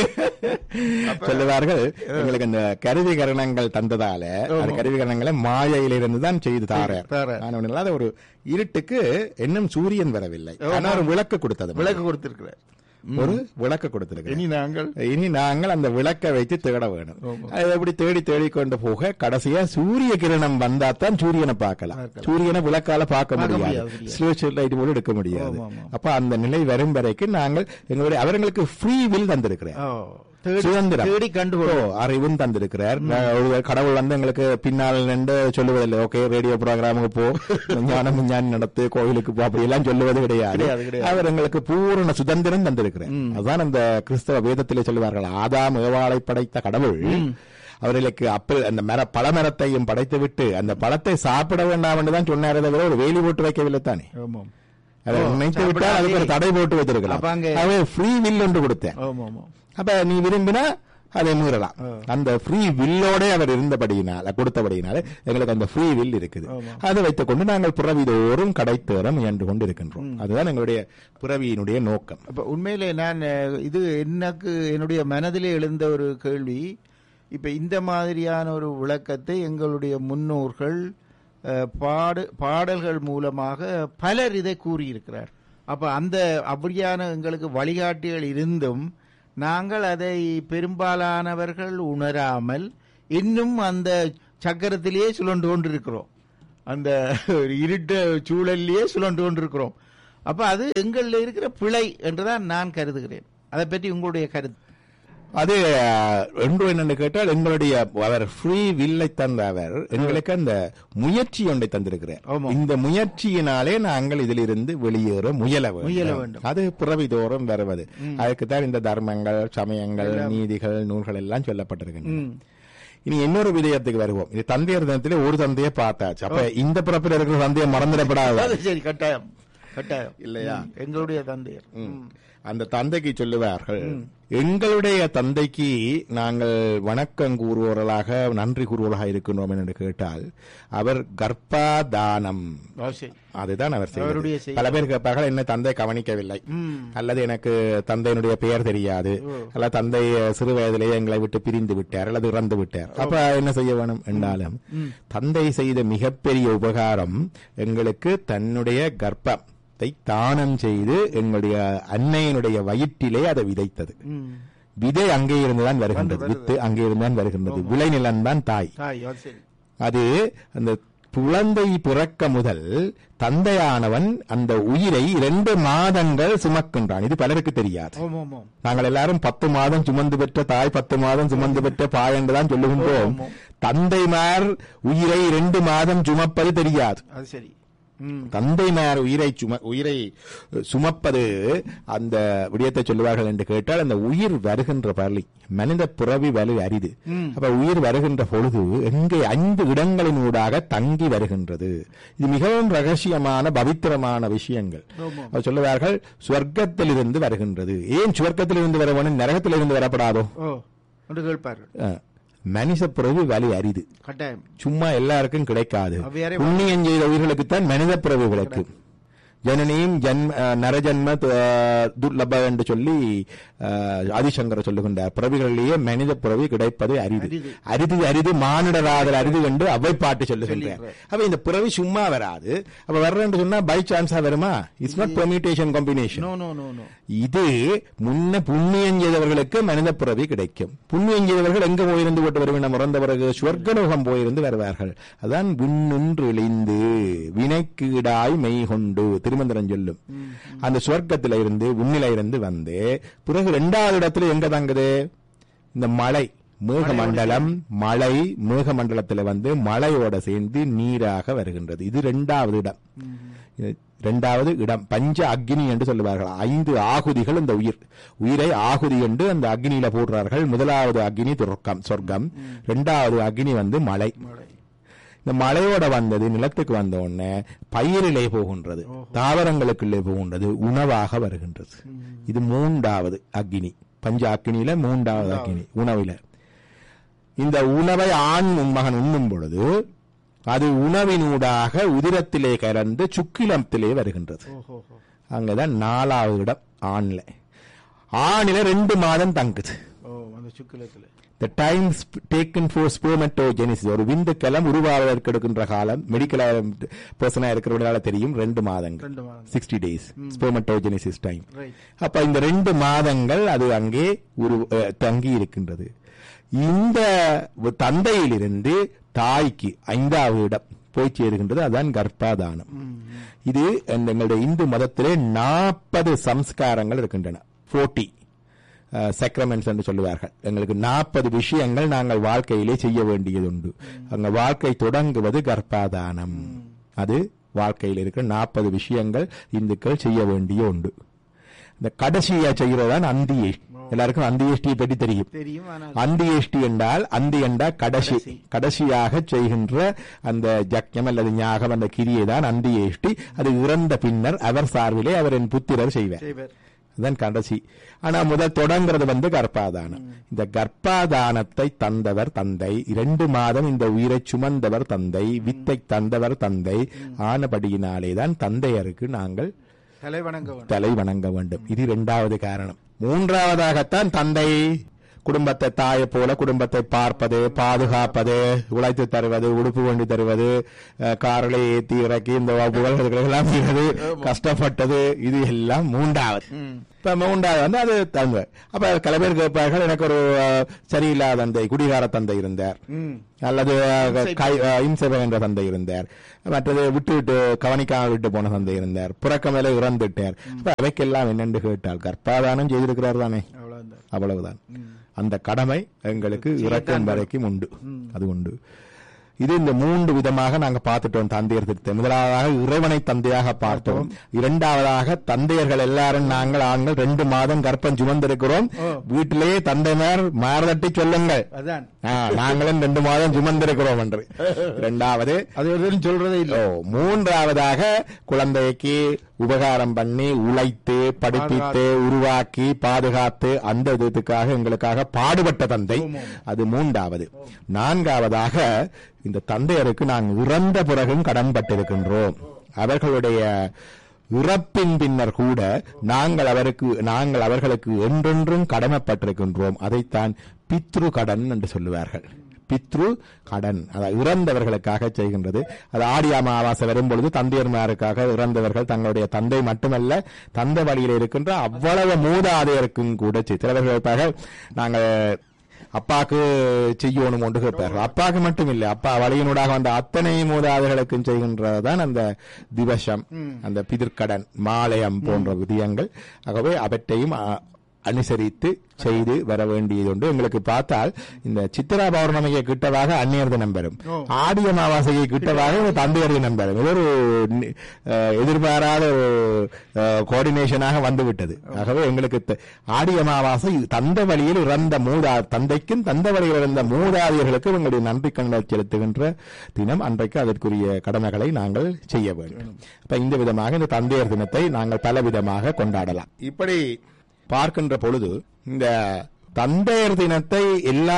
சொல்லுவார்கள் எங்களுக்கு அந்த கருவி கரணங்கள் தந்ததால அந்த கருவி கரணங்களை மாயையிலிருந்து தான் செய்து தாரேன் தாரார். நான் இல்லாத ஒரு இருட்டுக்கு இன்னும் சூரியன் வரவில்லை ஆனா ஒரு விளக்கு கொடுத்தது விளக்கு கொடுத்திருக்கிறார் ஒரு விளக்கு கொடுத்திருக்கிறேன் இனி நாங்கள் இனி நாங்கள் அந்த விளக்கை வைத்து தேட வேணும் அது எப்படி தேடி தேடி கொண்டு போக கடைசியா சூரிய கிரணம் வந்தா தான் சூரியனை பார்க்கலாம் சூரியனை விளக்கால பார்க்க முடியாது முடியாது. ஸ்லோ லைட் போல எடுக்க முடியாது ஆமா, ஆமா. அப்ப அந்த நிலை வரும் வரைக்கும் நாங்கள் எங்களுடைய அவர்களுக்கு ஃப்ரீ வில் தந்திருக்கிறேன் ஓ, தேடி- சுதந்திரம் தேடி கண்டுகொள்வோம் ஓ, அறிவும் தந்திருக்கிறார் நான் ஒரு கடவுள் வந்து எங்களுக்கு பின்னால் நின்று சொல்லுவதில்லை ஓகே ரேடியோ ப்ரோக்ராமுக்கு போ ஞானம் ஞானி நடத்து கோயிலுக்கு போ அப்படி எல்லாம் சொல்லுவது கிடையாது கிடையாது, கிடையாது. அவர் எங்களுக்கு பூரண சுதந்திரம் தந்திருக்கிறார் அதுதான் அந்த கிறிஸ்தவ வேதத்திலே சொல்லுவார்கள் ஆதாம் ஏவாளை படைத்த கடவுள் அவர்களுக்கு அப்பல் அந்த மர பழமரத்தையும் படைத்து விட்டு அந்த பழத்தை சாப்பிட வேண்டாம் என்று தான் சொன்னாரே தவிர ஒரு வேலி போட்டு வைக்கவில்லை தானே ஆமாம் அதை நினைத்து விட்டால் அதுக்கு ஒரு தடை போட்டு வைத்திருக்கலாம் அப்ப அங்க- அவை ஃப்ரீ வில் ஒன்று கொடுத்தேன் ஆமாம் ஆமாம் அப்ப நீ விரும்பினா அதை மீறலாம் அந்த ஃப்ரீ வில்லோட அவர் இருந்தபடியினால கொடுத்தபடியினால எங்களுக்கு அந்த ஃப்ரீ வில் இருக்குது அதை வைத்துக் கொண்டு நாங்கள் பிறவிதோறும் கடைத்தேற முயன்று கொண்டு இருக்கின்றோம் அதுதான் எங்களுடைய பிறவியினுடைய நோக்கம் அப்ப உண்மையிலே நான் அஹ், இது எனக்கு என்னுடைய மனதிலே எழுந்த ஒரு கேள்வி இப்ப இந்த மாதிரியான ஒரு விளக்கத்தை எங்களுடைய முன்னோர்கள் அஹ், பாடு பாடல்கள் மூலமாக பலர் இதை கூறியிருக்கிறார் அப்ப அந்த அப்படியான எங்களுக்கு வழிகாட்டிகள் இருந்தும் நாங்கள் அதை பெரும்பாலானவர்கள் உணராமல் இன்னும் அந்த சக்கரத்திலேயே சுழண்டு கொண்டிருக்கிறோம் அந்த ஒரு இருட்ட சூழலிலேயே சுழண்டு கொண்டிருக்கிறோம் அப்ப அது எங்களில் இருக்கிற பிழை என்றுதான் நான் கருதுகிறேன் அதை பற்றி உங்களுடைய கருத்து அது அஹ், ஒன்று என்னன்னு கேட்டால் எங்களுடைய அவர் ஃப்ரீ வில்லை தந்த அவர் எங்களுக்கு அந்த முயற்சி ஒன்றை தந்திருக்கிறார் ஆமாம். இந்த முயற்சியினாலே நாங்கள் இதிலிருந்து வெளியேற முயல முயல வேண்டும் வேண்டும். அது பிறவிதோறும் வருவது அதுக்குத்தான் இந்த தர்மங்கள் சமயங்கள் நீதிகள் நூல்கள் எல்லாம் சொல்லப்பட்டிருக்கின்றன ம். இனி இன்னொரு விடயத்துக்கு வருவோம் இது தந்தையர் தினத்திலே ஒரு தந்தையை பார்த்தாச்சு அப்ப இந்த பிறப்பில் இருக்கிற தந்தையை மறந்துடப்படாது அது சரி கட்டாயம் கட்டாயம் இல்லையா? ம். எங்களுடைய தந்தையர் ம். அந்த தந்தைக்கு சொல்லுவார்கள் எங்களுடைய தந்தைக்கு நாங்கள் வணக்கம் கூறுவோர்களாக நன்றி கூறுவோர்களாக இருக்கின்றோம் என்று கேட்டால் அவர் கர்ப்பாதானம் ஆ, சரி அதுதான் அவர் செய்வது. அவருடைய செய்தி. பல பேர் கேட்பார்கள் என்ன தந்தை கவனிக்கவில்லை அல்லது எனக்கு தந்தையினுடைய பெயர் தெரியாது அல்ல தந்தை சிறு வயதிலேயே எங்களை விட்டு பிரிந்து விட்டார் அல்லது இறந்து விட்டார் அப்ப என்ன செய்ய வேணும் என்றாலும் தந்தை செய்த மிகப்பெரிய உபகாரம் எங்களுக்கு தன்னுடைய கர்ப்பத்தை தானம் செய்து எங்களுடைய அன்னையினுடைய வயிற்றிலே அதை விதைத்தது ம். விதை அங்கே இருந்துதான் வருகின்றது வித்து அங்கே இருந்துதான் வருகின்றது விளைநிலம் தான் தாய் தாய் அது சரி அது அந்த குழந்தை பிறக்க முதல் தந்தையானவன் அந்த உயிரை இரண்டு மாதங்கள் சுமக்கின்றான் இது பலருக்கு தெரியாது ஓம் ஓம் ஓம் நாங்கள் எல்லாரும் பத்து மாதம் சுமந்து பெற்ற தாய் பத்து மாதம் சுமந்து பெற்ற பாய் என்றுதான் சொல்லுகின்றோம் தந்தைமார் உயிரை இரண்டு மாதம் சுமப்பது தெரியாது அது சரி ம். தந்தைமார் உயிரை சும உயிரை சுமப்பது அந்த விடயத்தை சொல்லுவார்கள் என்று கேட்டால் அந்த உயிர் வருகின்ற பள்ளி மனித புறவி வலு அரிது அப்ப உயிர் வருகின்ற பொழுது எங்கே ஐந்து இடங்களின் ஊடாக தங்கி வருகின்றது இது மிகவும் ரகசியமான பவித்திரமான விஷயங்கள் அவர் சொல்லுவார்கள் சுவர்க்கத்திலிருந்து வருகின்றது ஏன் சுவர்க்கத்திலிருந்து வர வேணும் நரகத்திலிருந்து வரப்படாதோ ஓ என்று கேட்பார்கள் அஹ், மனித புறவி வலி அரிது கட்டாயம் சும்மா எல்லாருக்கும் கிடைக்காது அவ்வியாரே புண்ணியம் செய்த உயிர்களுக்குத்தான் மனித பிறவி கிடைக்கும் ஜனனியும் ஜன்ம அஹ், நரஜன்ம அஹ், துர்லப என்று சொல்லி அஹ், ஆதிசங்கர் சொல்லுகின்றார் பிறவிகளிலேயே மனித பிறவி கிடைப்பது அரிது அரிது. அரிது அரிது மானிடராதல் அரிது என்று அவை பாட்டு சொல்லுகின்றார் அப்ப இந்த பிறவி சும்மா வராது அப்ப வர்றேன்னு சொன்னா பை சான்ஸா வருமா it's not permutation combination no no no no இது முன்ன புண்ணியம் செய்தவர்களுக்கு மனித பிறவி கிடைக்கும் புண்ணியம் செய்தவர்கள் எங்க போயிருந்து போட்டு வருவினம் இறந்த பிறகு சுவர்க்கலோகம் போயிருந்து வருவார்கள் அதான் விண்ணுன்று இழிந்து வினைக்கீடாய் மெய் கொண்டு திருமந்திரம் சொல்லும் அந்த சுவர்க்கத்தில இருந்து விண்ணில இருந்து வந்து பிறகு இரண்டாவது இடத்துல எங்க தங்குது இந்த மலை மேகமண்டலம் மலை மேகமண்டலத்துல வந்து மலையோட சேர்ந்து நீராக வருகின்றது இது இரண்டாவது இடம் இது இரண்டாவது இடம் பஞ்ச அக்னி என்று சொல்லுவார்கள் ஐந்து ஆகுதிகள் இந்த உயிர் உயிரை ஆகுதி என்று அந்த அக்னியில போடுறார்கள் முதலாவது அக்னி துர்க்கம் சொர்க்கம் இரண்டாவது அக்னி வந்து மலை இந்த மலையோட வந்தது நிலத்துக்கு வந்த உடனே பயிரிலே போகின்றது தாவரங்களுக்குள்ளே போகின்றது உணவாக வருகின்றது இது மூன்றாவது அக்னி பஞ்ச அக்னியில மூன்றாவது அக்னி உணவில இந்த உணவை ஆண் மகன் உண்ணும் பொழுது அது உணவினூடாக உதிரத்திலே கலந்து சுக்கிலத்திலே வருகின்றது ஓஹோ அங்கதான் நாலாவது இடம் ஆண்ல ஆணில ரெண்டு மாதம் தங்குது ஓ அந்த சுக்கிலத்துல the time taken for spermatogenesis ஒரு விந்துக்கலம் உருவாவதற்கு எடுக்கின்ற காலம் மெடிக்கல் பர்சனா இருக்கிறவங்களால தெரியும் ரெண்டு மாதங்கள் ரெண்டு மாதம் sixty days spermatogenesis time right அப்ப இந்த ரெண்டு மாதங்கள் அது அங்கே ஒரு அஹ், தங்கி இருக்கின்றது இந்த தந்தையிலிருந்து தாய்க்கு ஐந்தாவது இடம் போய் சேருகின்றது அதான் கர்ப்பாதானம் இது அந்த எங்களுடைய இந்து மதத்திலே நாற்பது சம்ஸ்காரங்கள் இருக்கின்றன போர்ட்டி சக்ரமெண்ட்ஸ் என்று சொல்லுவார்கள் எங்களுக்கு நாற்பது விஷயங்கள் நாங்கள் வாழ்க்கையிலே செய்ய வேண்டியது உண்டு அங்க வாழ்க்கை தொடங்குவது கர்ப்பாதானம் அது வாழ்க்கையில் இருக்கிற நாற்பது விஷயங்கள் இந்துக்கள் செய்ய வேண்டிய உண்டு இந்த கடைசியா செய்கிறதான் அந்தியேஷ்டி எல்லாருக்கும் அந்தியேஷ்டியை பற்றி தெரியும் தெரியும் ஆனால் அந்தியேஷ்டி என்றால் அந்தி என்றால் கடைசி கடைசியாக செய்கின்ற அந்த ஜக்யம் அல்லது ஞாகம் அந்த கிரியை தான் அந்தியேஷ்டி அது இறந்த பின்னர் அவர் சார்பிலே அவரின் புத்திரர் செய்வார் செய்வர் அதுதான் கடைசி ஆனா முதல் தொடங்குறது வந்து கர்ப்பாதானம் இந்த கர்ப்பாதானத்தை தந்தவர் தந்தை இரண்டு மாதம் இந்த உயிரை சுமந்தவர் தந்தை வித்தை தந்தவர் தந்தை ஆனபடியினாலேதான் தந்தையருக்கு நாங்கள் தலை வணங்க வேண்டும் தலை வணங்க வேண்டும் இது இரண்டாவது காரணம் மூன்றாவதாகத்தான் தந்தை குடும்பத்தை தாயை போல குடும்பத்தை பார்ப்பது பாதுகாப்பது உழைத்து தருவது உடுப்பு கொண்டு தருவது அஹ், கார்களை ஏத்தி இறக்கி இந்த புகழ்களுக்கெல்லாம் செய்வது கஷ்டப்பட்டது இது எல்லாம் மூன்றாவது இப்ப மூன்றாவது வந்து அது தங்க அப்ப சில பேர் கேட்பார்கள் எனக்கு ஒரு அஹ், சரியில்லாத தந்தை குடிகார தந்தை இருந்தார் அல்லது அஹ், கை- அஹ், இம்சை என்ற தந்தை இருந்தார் மற்றது விட்டு விட்டு கவனிக்காம விட்டு போன தந்தை இருந்தார் புறக்க மேல இறந்துட்டார் அப்ப அவைக்கெல்லாம் என்னென்று கேட்டால் கற்பாதானம் செய்திருக்கிறார் தானே அவ்வளவுதான் அவ்வளவுதான் அந்த கடமை எங்களுக்கு இறக்கும் வரைக்கும் உண்டு அது உண்டு இது இந்த மூன்று விதமாக நாங்க பார்த்துட்டோம் தந்தையர் திருத்தை முதலாவதாக இறைவனை தந்தையாக பார்த்தோம் இரண்டாவதாக தந்தையர்கள் எல்லாரும் நாங்கள் ஆண்கள் ரெண்டு மாதம் கர்ப்பம் சுமந்திருக்கிறோம் வீட்டிலேயே தந்தைமார் மாரதட்டி சொல்லுங்கள் அதான் ஆ, நாங்களும் ரெண்டு மாதம் சுமந்திருக்கிறோம் என்று இரண்டாவது அது ஒரு சொல்றதே இல்ல ஓ, மூன்றாவதாக குழந்தைக்கு உபகாரம் பண்ணி உழைத்து படிப்பித்து உருவாக்கி பாதுகாத்து அந்த விதத்துக்காக எங்களுக்காக பாடுபட்ட தந்தை அது மூன்றாவது நான்காவதாக இந்த தந்தையருக்கு நான் இறந்த பிறகும் கடன்பட்டிருக்கின்றோம் அவர்களுடைய இறப்பின் பின்னர் கூட நாங்கள் அவருக்கு நாங்கள் அவர்களுக்கு என்றென்றும் கடமைப்பட்டிருக்கின்றோம் அதைத்தான் பித்ரு கடன் என்று சொல்லுவார்கள் பித்ரு கடன் அதாவது இறந்தவர்களுக்காக செய்கின்றது அது ஆடி அமாவாசை வரும்பொழுது தந்தையர்மாருக்காக இறந்தவர்கள் தங்களுடைய தந்தை மட்டுமல்ல தந்தை வழியில் இருக்கின்ற அவ்வளவு மூதாதையருக்கும் கூட செய்- சிலவர்கள் கேட்பார்கள் நாங்கள் அப்பாக்கு செய்யணும் ஒன்று கேட்பார்கள் அப்பாக்கு மட்டும் இல்லை அப்பா வழியினூடாக வந்த அத்தனை மூதாதைகளுக்கும் செய்கின்றதுதான் அந்த திவசம் அந்த பிதிர்க்கடன் மாலயம் போன்ற விதியங்கள் ஆகவே அவற்றையும் அ, அனுசரித்து செய்து வர வேண்டியது உண்டு எங்களுக்கு பார்த்தால் இந்த சித்திரா பௌர்ணமியை கிட்டவாக அந்நியர் தினம் பெறும் ஆடி அமாவாசையை கிட்டவாக இந்த தந்தையர் தினம் பெறும் இது ஒரு நி- அஹ், எதிர்பாராத ஒரு கோஆர்டினேஷனாக வந்துவிட்டது ஆகவே எங்களுக்கு த- ஆடி அமாவாசை தந்த வழியில் இறந்த மூதா தந்தைக்கும் தந்த வழியில் இறந்த மூதாதையர்களுக்கும் எங்களுடைய நன்றி கண்கள் செலுத்துகின்ற தினம் அன்றைக்கு அதற்குரிய கடமைகளை நாங்கள் செய்ய வேண்டும் அப்ப இந்த விதமாக இந்த தந்தையர் தினத்தை நாங்கள் பல விதமாக கொண்டாடலாம் இப்படி பார்க்கின்ற பொழுது இந்த தந்தையர் தினத்தை எல்லா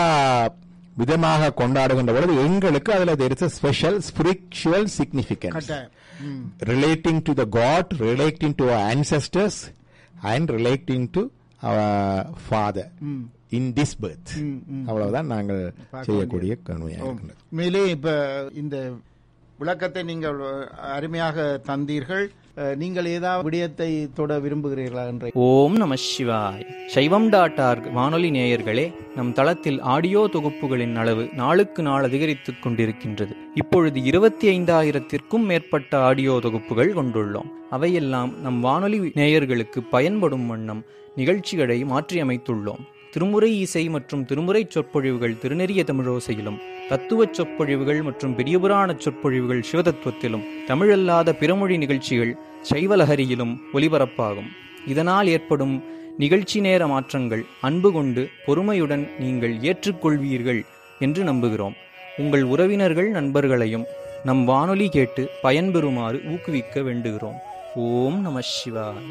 விதமாக கொண்டாடுகின்ற பொழுது எங்களுக்கு அதுல there is a special spiritual significance கட்டாயம். ம். relating to the God, relating to our ancestors, and relating to our father in this birth. அவ்வளவுதான் நாங்கள் செய்யக்கூடிய கண்மையாக இருக்கின்றது மேலே இப்ப இந்த விளக்கத்தை நீங்கள் அருமையாக தந்தீர்கள் அஹ், நீங்கள் ஏதாவது விடயத்தை தொட விரும்புகிறீர்களா என்ற ஓம் நம சிவாய் சைவம் டாட் ஆர்க் வானொலி நேயர்களே நம் தளத்தில் ஆடியோ தொகுப்புகளின் அளவு நாளுக்கு நாள் அதிகரித்துக் கொண்டிருக்கின்றது இப்பொழுது இருபத்தி ஐந்தாயிரத்திற்கும் மேற்பட்ட ஆடியோ தொகுப்புகள் கொண்டுள்ளோம் அவையெல்லாம் நம் வானொலி நேயர்களுக்கு பயன்படும் வண்ணம் நிகழ்ச்சிகளை மாற்றியமைத்துள்ளோம் திருமுறை இசை மற்றும் திருமுறை சொற்பொழிவுகள் திருநெறிய தமிழோசையிலும் தத்துவச் சொற்பொழிவுகள் மற்றும் பெரியபுராண சொற்பொழிவுகள் சிவதத்துவத்திலும் தமிழல்லாத பிறமொழி நிகழ்ச்சிகள் சைவலஹரியிலும் ஒலிபரப்பாகும் இதனால் ஏற்படும் நிகழ்ச்சி நேர மாற்றங்கள் அன்பு கொண்டு பொறுமையுடன் நீங்கள் ஏற்றுக்கொள்வீர்கள் என்று நம்புகிறோம் உங்கள் உறவினர்கள் நண்பர்களையும் நம் வானொலி கேட்டு பயன்பெறுமாறு ஊக்குவிக்க வேண்டுகிறோம் ஓம் நம சிவாய்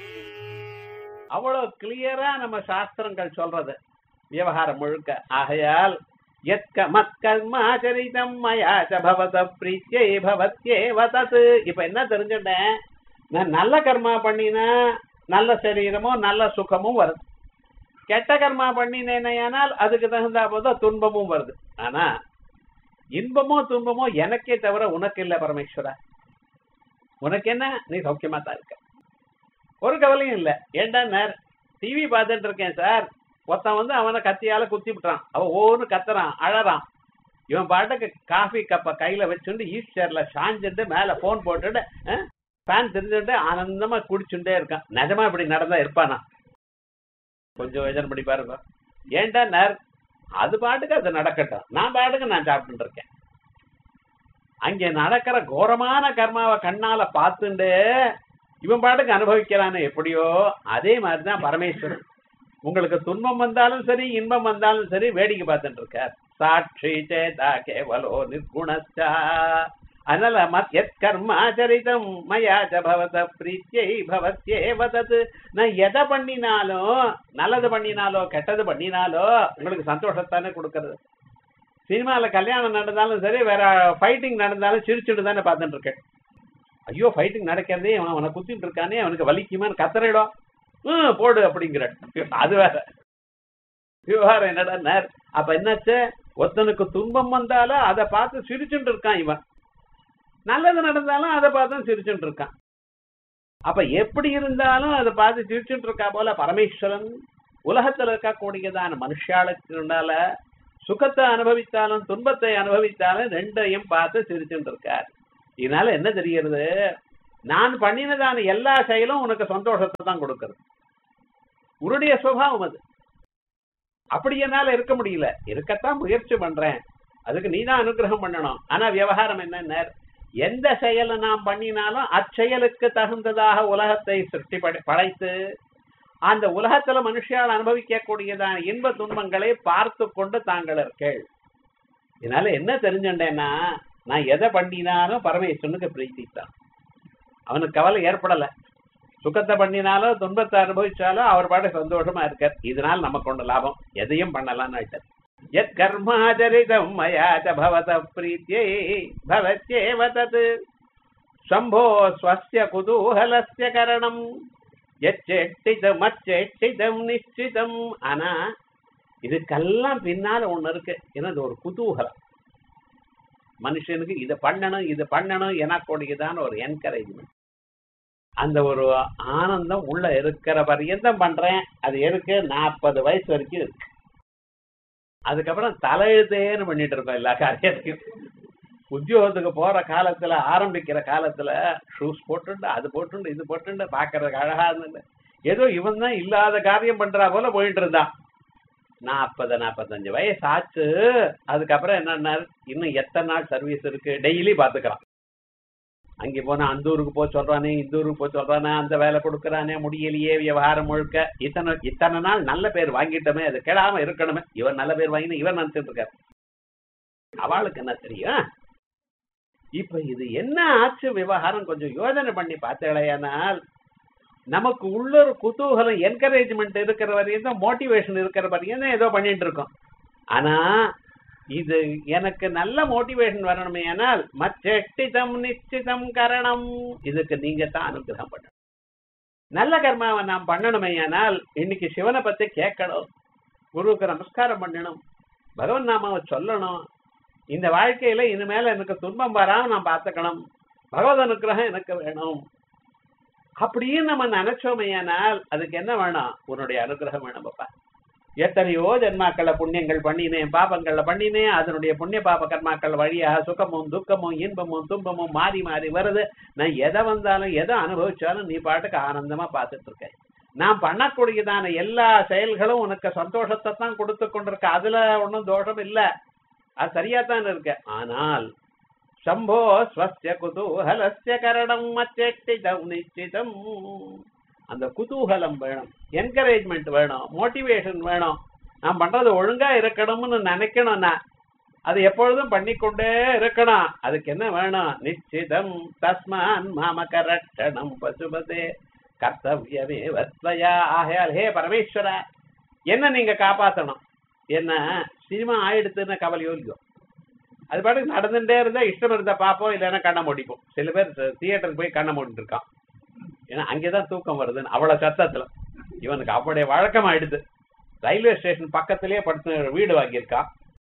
அவ்வளவு கிளியரா நம்ம சாஸ்திரங்கள் சொல்றது விவகாரம் முழுக்க ஆகையால் எத்க மத்கர்மாச்சரிதம் மயாச்ச பவத பிரீத்தியை பவத்யேவ தத் இப்ப என்ன தெரிஞ்சுட்டேன் நான் நல்ல கர்மா பண்ணினா நல்ல சரீரமும் நல்ல சுகமும் வருது கெட்ட கர்மா பண்ணினேனால் அதுக்கு தகுந்த போது துன்பமும் வருது ஆனா இன்பமோ துன்பமோ எனக்கே தவிர உனக்கு இல்ல பரமேஸ்வரா உனக்கு என்ன நீ சௌக்கியமா தான் இருக்க ஒரு கவலையும் இல்ல ஏண்டா நேர் டிவி பார்த்துட்டு இருக்கேன் சார் ஒருத்தன் வந்து அவனை கத்தியால குத்தி விட்டுறான் அவன் ஒவ்வொரு கத்துறான் அழறான் இவன் பாட்டுக்கு காஃபி கப்ப கையில வச்சுட்டு ஈஸ்டர்ல சாஞ்சுட்டு மேல போன் போட்டுட்டு ஃபேன் தெரிஞ்சுட்டு ஆனந்தமா குடிச்சுட்டே இருக்கான் நிஜமா இப்படி நடந்தா இருப்பானா கொஞ்சம் யோசனை பண்ணி பாருங்க ஏன்டா நேர் அது பாட்டுக்கு அது நடக்கட்டும் நான் பாட்டுக்கு நான் சாப்பிட்டு இருக்கேன் அங்க நடக்கிற கோரமான கர்மாவை கண்ணால பார்த்துண்டு இவன் பாட்டுக்கு அனுபவிக்கிறானே எப்படியோ அதே மாதிரிதான் பரமேஸ்வரன் உங்களுக்கு துன்பம் வந்தாலும் சரி இன்பம் வந்தாலும் சரி வேடிக்கை பார்த்துட்டு இருக்கார் சாட்சி சேதா கேவலோ நிர்குணஸ்டா அதனால மத் எத் கர்மாச்சரிதம் மயாச்ச பவத பிரீத்தியை பவத்யே வதது நான் எதை பண்ணினாலும் நல்லது பண்ணினாலோ கெட்டது பண்ணினாலோ உங்களுக்கு சந்தோஷத்தானே கொடுக்கறது சினிமால கல்யாணம் நடந்தாலும் சரி வேற ஃபைட்டிங் நடந்தாலும் சிரிச்சுட்டு தானே பார்த்துட்டு இருக்கேன் ஐயோ ஃபைட்டிங் நடக்கிறதே அவன் அவனை குத்திட்டு இருக்கானே அவனுக்கு வலிக்குமான்னு கத்துறிடும் ம் போடு அப்படிங்கிற அது வேற விவகாரம் என்னடா அப்ப என்னாச்சு ஒருத்தனுக்கு துன்பம் வந்தாலும் அதை பார்த்து சிரிச்சுட்டு இருக்கான் இவன் நல்லது நடந்தாலும் அதை பார்த்து சிரிச்சுட்டு இருக்கான் அப்ப எப்படி இருந்தாலும் அதை பார்த்து சிரிச்சுட்டு இருக்கா போல பரமேஸ்வரன் உலகத்துல இருக்கக்கூடியதான மனுஷாளுக்குனால சுகத்தை அனுபவித்தாலும் துன்பத்தை அனுபவித்தாலும் ரெண்டையும் பார்த்து சிரிச்சுட்டு இருக்கார் இதனால என்ன தெரிகிறது நான் பண்ணினதான எல்லா செயலும் உனக்கு சந்தோஷத்தை தான் கொடுக்கிறது உன்னுடைய சுபாவம் அது அப்படி என்னால இருக்க முடியல இருக்கத்தான் முயற்சி பண்றேன் அதுக்கு நீதான் அனுகிரகம் பண்ணணும் ஆனா விவகாரம் என்ன எந்த செயலை நாம் பண்ணினாலும் அச்செயலுக்கு தகுந்ததாக உலகத்தை சிருஷ்டி படை- படைத்து அந்த உலகத்துல மனுஷியால் அனுபவிக்கக்கூடியதான இன்ப துன்பங்களை பார்த்து கொண்டு தாங்கள் இருக்கேள் இதனால என்ன தெரிஞ்சுட்டேன்னா நான் எதை பண்ணினாலும் பரமேஸ்வரனுக்கு பிரீத்தி தான் அவனுக்கு கவலை ஏற்படல சுகத்தை பண்ணினாலும் துன்பத்தை அனுபவிச்சாலும் அவர் பாட்டு சந்தோஷமா இருக்கார் இதனால் நமக்கு ஒண்ணு லாபம் எதையும் பண்ணலாம்னு ஆயிட்டார் எத் கர்மாச்சரிதம் மயா ச பவத பிரீத்தியை பவத்யேவ தத் சம்போ ஸ்வஸ்ய குதூகலஸ்ய கரணம் எச்செட்டிதம் அச்செட்டிதம் நிச்சிதம் ஆனா இதுக்கெல்லாம் பின்னால ஒண்ணு இருக்கு என்னது ஒரு குதூகலம் மனுஷனுக்கு இதை பண்ணணும் இது பண்ணணும் எனக்கூடியதான ஒரு என்கரேஜ்மெண்ட் அந்த ஒரு ஆனந்தம் உள்ள இருக்கிற பரியந்தம் பண்றேன் அது இருக்கு நாற்பது வயசு வரைக்கும் இருக்கு அதுக்கப்புறம் தலையெழுத்தேன்னு பண்ணிட்டு இருக்கோம் எல்லா காரியத்தையும் உத்தியோகத்துக்கு போற காலத்துல ஆரம்பிக்கிற காலத்துல ஷூஸ் போட்டுண்டு அது போட்டுண்டு இது போட்டுண்டு பாக்குறதுக்கு அழகா இருந்துட்டு ஏதோ இவன் தான் இல்லாத காரியம் பண்றா போல போயிட்டு இருந்தான் நாற்பது நாற்பத்தஞ்சு வயசு ஆச்சு அதுக்கப்புறம் என்னன்னா இன்னும் எத்தனை நாள் சர்வீஸ் இருக்கு டெய்லி பாத்துக்கிறான் அங்கே போனா அந்த ஊருக்கு போய் சொல்றானே இந்த ஊருக்கு போய் சொல்றானே அந்த வேலை கொடுக்கறானே முடியலையே விவகாரம் முழுக்க இத்தனை இத்தனை நாள் நல்ல பேர் வாங்கிட்டோமே அது கெடாம இருக்கணுமே இவன் நல்ல பேர் வாங்கினா இவன் நினைச்சிட்டு இருக்காரு அவளுக்கு என்ன தெரியும் இப்ப இது என்ன ஆச்சு விவகாரம் கொஞ்சம் யோசனை பண்ணி பார்த்தேனால் நமக்கு உள்ள ஒரு குதூகலம் என்கரேஜ்மெண்ட் இருக்கிற வரையும் தான் மோட்டிவேஷன் இருக்கிற வரையும் தான் ஏதோ பண்ணிட்டு இருக்கோம் ஆனா இது எனக்கு நல்ல மோட்டிவேஷன் வரணுமே ஆனால் மச்செட்டிதம் நிச்சிதம் கரணம் இதுக்கு நீங்க தான் அனுகிரகம் பண்ணணும் நல்ல கர்மாவை நாம் பண்ணணுமே ஆனால் இன்னைக்கு சிவனை பத்தி கேட்கணும் குருவுக்கு நமஸ்காரம் பண்ணணும் பகவன் நாமாவை சொல்லணும் இந்த வாழ்க்கையில இனிமேல எனக்கு துன்பம் வராம நான் பார்த்துக்கணும் பகவத் அனுகிரகம் எனக்கு வேணும் அப்படின்னு நம்ம நினைச்சோமையானால் அதுக்கு என்ன வேணும் உன்னுடைய அனுகிரகம் வேணும் பாப்பா எத்தனையோ ஜென்மாக்கள புண்ணியங்கள் பண்ணினேன் பாபங்கள்ல பண்ணினேன் அதனுடைய புண்ணிய பாப கர்மாக்கள் வழியாக சுகமும் துக்கமும் இன்பமும் துன்பமும் மாறி மாறி வருது நான் எதை வந்தாலும் எதை அனுபவிச்சாலும் நீ பாட்டுக்கு ஆனந்தமா பார்த்துட்டு இருக்க நான் பண்ணக்கூடியதான எல்லா செயல்களும் உனக்கு சந்தோஷத்தை தான் கொடுத்து கொண்டிருக்க அதுல ஒன்றும் தோஷம் இல்ல அது சரியா தான் இருக்கு ஆனால் சம்போ ஸ்வஸ்ய குதூகலஸ்ய கரணம் அச்செட்டிதம் நிச்சிதம் அந்த குதூகலம் வேணும் என்கரேஜ்மெண்ட் வேணும் மோட்டிவேஷன் வேணும் நான் பண்றது ஒழுங்கா இருக்கணும்னு நினைக்கணும் நான் அது எப்பொழுதும் பண்ணிக்கொண்டே இருக்கணும் அதுக்கு என்ன வேணும் நிச்சிதம் தஸ்மான் மாமக ரட்சணம் பசுபதே கர்த்தவியமே வத்வயா ஆகையால் ஹே பரமேஸ்வர என்ன நீங்க காப்பாத்தணும் என்ன சினிமா ஆயிடுத்துன்னு கவலையோ இல்லையோ அது பாட்டுக்கு நடந்துட்டே இருந்தா இஷ்டம் இருந்தா பார்ப்போம் இல்லைன்னா கண்ணை மூடிப்போம் சில பேர் தியேட்டருக்கு போய் கண்ணை மூடிட்டு இருக்கான் ஏன்னா அங்கேதான் தூக்கம் வருதுன்னு அவ்வளவு சத்தத்துல இவனுக்கு அவனுடைய வழக்கம் ஆயிடுது ரயில்வே ஸ்டேஷன் பக்கத்திலேயே படுத்து வீடு வாங்கியிருக்கான்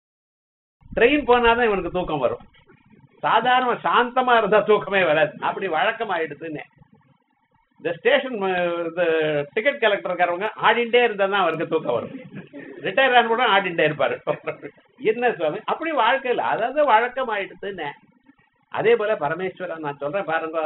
ட்ரெயின் போனாதான் இவனுக்கு தூக்கம் வரும் சாதாரண சாந்தமா இருந்தா தூக்கமே வராது அப்படி வழக்கம் ஆயிடுதுன்னு இந்த ஸ்டேஷன் இது டிக்கெட் கலெக்டர்காரவங்க ஆடிண்டே இருந்தா தான் அவருக்கு தூக்கம் வரும் ரிட்டையர் ஆன கூட ஆடிண்டே இருப்பாரு என்ன சுவாமி அப்படி வாழ்க்கையில் அதாவது வழக்கம் ஆயிடுதுன்னு அதே போல பரமேஸ்வரன் நான் சொல்றேன் பாருங்க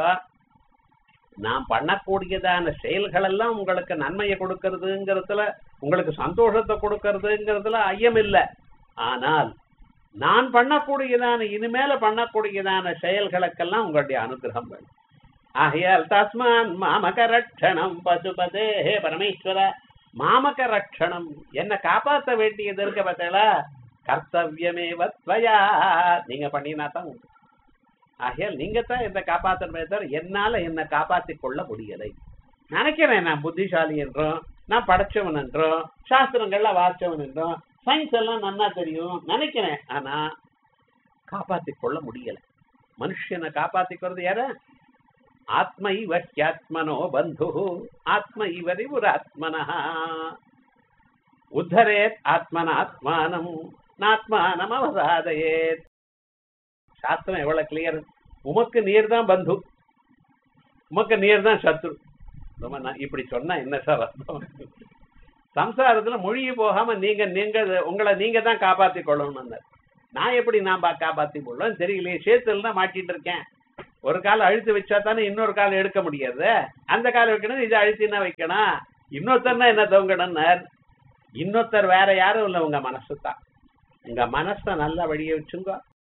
நான் பண்ணக்கூடியதான செயல்கள் எல்லாம் உங்களுக்கு நன்மையை கொடுக்கறதுங்கிறதுல உங்களுக்கு சந்தோஷத்தை கொடுக்கறதுங்கிறதுல ஐயம் இல்லை ஆனால் நான் பண்ணக்கூடியதான இனிமேல பண்ணக்கூடியதான செயல்களுக்கெல்லாம் உங்களுடைய அனுகிரகம் வேணும் ஆகையால் தஸ்மான் மாமக ரட்சணம் பசுபதே ஹே பரமேஸ்வர மாமக ரட்சணம் என்ன காப்பாற்ற வேண்டியது இருக்க பார்த்தீங்களா கர்த்தவியமே வத்வயா நீங்க பண்ணினா தான் உண்டு ஆகையால் நீங்க தான் என்ன காப்பாற்றணுமே தவிர என்னால என்ன காப்பாற்றிக் கொள்ள முடியலை நினைக்கிறேன் நான் புத்திசாலி என்றும் நான் படிச்சவன் என்றும் சாஸ்திரங்கள்ல வாசிச்சவன் என்றும் சயின்ஸ் எல்லாம் நன்னா தெரியும் நினைக்கிறேன் ஆனா காப்பாற்றிக் கொள்ள முடியல மனுஷனை காப்பாத்திக்கிறது யார ஆத்ம இவ ஹியாத்மனோ பந்து ஆத்ம இவரிவுர் ஆத்மனா உத்தரேத் ஆத்மனாத்மானம் நாத்மானம் அவசாதையேத் சாஸ்திரம் எவ்வளவு கிளியர் உமக்கு நீர் தான் பந்து உமக்கு நீர் தான் சத்ரு ரொம்ப நான் இப்படி சொன்னா என்ன சார் அர்த்தம் சம்சாரத்துல மொழியை போகாம நீங்க நீங்க உங்களை நீங்க தான் காப்பாத்தி கொள்ளணும்னு நான் எப்படி நான் பா- காப்பாத்தி கொள்ளும் தெரியலையே சேத்துல தான் மாட்டிட்டு இருக்கேன் ஒரு கால் அழுத்து வச்சா தானே இன்னொரு கால் எடுக்க முடியாது அந்த கால் வைக்கணும் இதை அழுத்தினா வைக்கணும் இன்னொருத்தர்னா என்ன தொங்கணும்னார் இன்னொருத்தர் வேற யாரும் இல்லை உங்க மனசு தான் உங்க மனசை நல்ல வழியை வச்சுங்க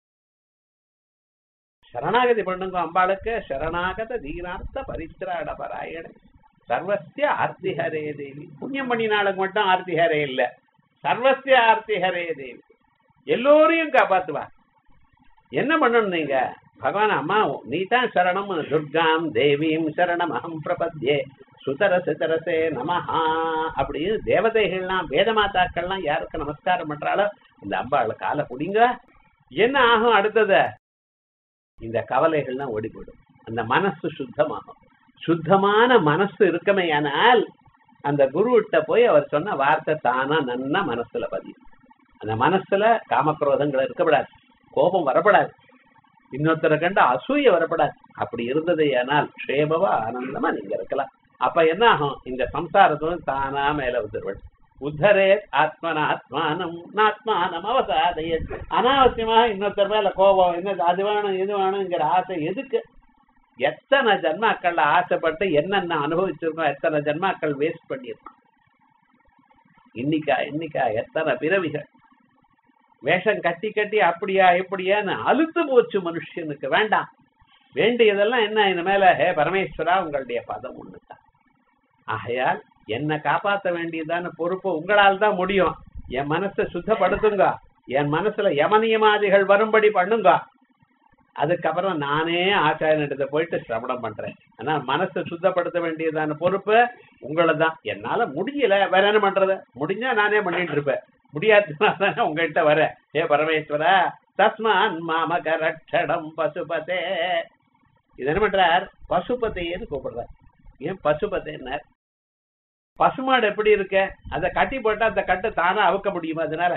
சரணாகதி பண்ணுங்க அம்பாளுக்கு சரணாகத தீனார்த்த பரித்திராட பராயண சர்வஸ்ய ஆர்த்திஹரே தேவி புண்ணியம் பண்ணினாளுக்கு மட்டும் ஆர்த்திஹரே இல்ல சர்வஸ்ய ஆர்த்திஹரே தேவி எல்லோரையும் காப்பாத்துவா என்ன பண்ணணும் நீங்க பகவான் அம்மா நீ தான் சரணம் துர்காம் தேவீம் சரணம் அகம் பிரபத்யே சுதர சிதரசே நமஹா அப்படின்னு தேவதைகள்லாம் வேதமாதாக்கள்லாம் யாருக்கு நமஸ்காரம் பண்றாளோ இந்த அம்பாளை காலை பிடிங்க என்ன ஆகும் அடுத்தது இந்த கவலைகள்லாம் ஓடி போயிடும் அந்த மனசு சுத்தமாகும் சுத்தமான மனசு இருக்கமையானால் அந்த குருவிட்ட போய் அவர் சொன்ன வார்த்தை தானா நன்னா மனசுல பதியும் அந்த மனசுல காமக்ரோதங்கள் இருக்கப்படாது கோபம் வரப்படாது இன்னொருத்தரை கண்டு அசூய வரப்படாது அப்படி இருந்தது ஆனால் க்ஷேமவா ஆனந்தமா நீங்க இருக்கலாம் அப்ப என்ன ஆகும் இந்த சம்சாரத்தோடு தானா மேல வந்துருவள் உத்தரே ஆத்மன ஆத்மானம் நாத்மானம் அவசாதைய அனாவசியமாக இன்னொருத்தர் மேல கோபம் என்ன அது வேணும் இது வேணுங்கிற ஆசை எதுக்கு எத்தனை ஜன்மாக்கள்ல ஆசைப்பட்டு என்னென்ன அனுபவிச்சிருக்கோம் எத்தனை ஜன்மாக்கள் வேஸ்ட் பண்ணியிருக்கோம் இன்னிக்கா இன்னிக்கா எத்தனை பிறவிகள் வேஷம் கட்டி கட்டி அப்படியா இப்படியான்னு அழுத்து போச்சு மனுஷனுக்கு வேண்டாம் வேண்டியதெல்லாம் என்ன இந்த மேல ஹே பரமேஸ்வரா உங்களுடைய பதம் ஒண்ணுதான் ஆகையால் என்னை காப்பாற்ற வேண்டியதான பொறுப்பு உங்களால் தான் முடியும் என் மனசை சுத்தப்படுத்துங்க என் மனசுல யமனியமாதிகள் வரும்படி பண்ணுங்க அதுக்கப்புறம் நானே ஆச்சாரியனிடத்தை போயிட்டு சிரவணம் பண்றேன் ஆனா மனசை சுத்தப்படுத்த வேண்டியதான பொறுப்பு உங்களை தான் என்னால முடியல வேற என்ன பண்றது முடிஞ்சா நானே பண்ணிட்டு இருப்பேன் முடியாதுனால உங்ககிட்ட வரேன் ஏ பரமேஸ்வரா தஸ்மான் மாமக ரட்சணம் பசுபதே இது என்ன பண்றார் பசுபதையன்னு கூப்பிடுறார் ஏன் பசுபதைன்னார் பசுமாடு எப்படி இருக்க அதை கட்டி போட்டா அந்த கட்டை தானா அவுக்க முடியுமா அதனால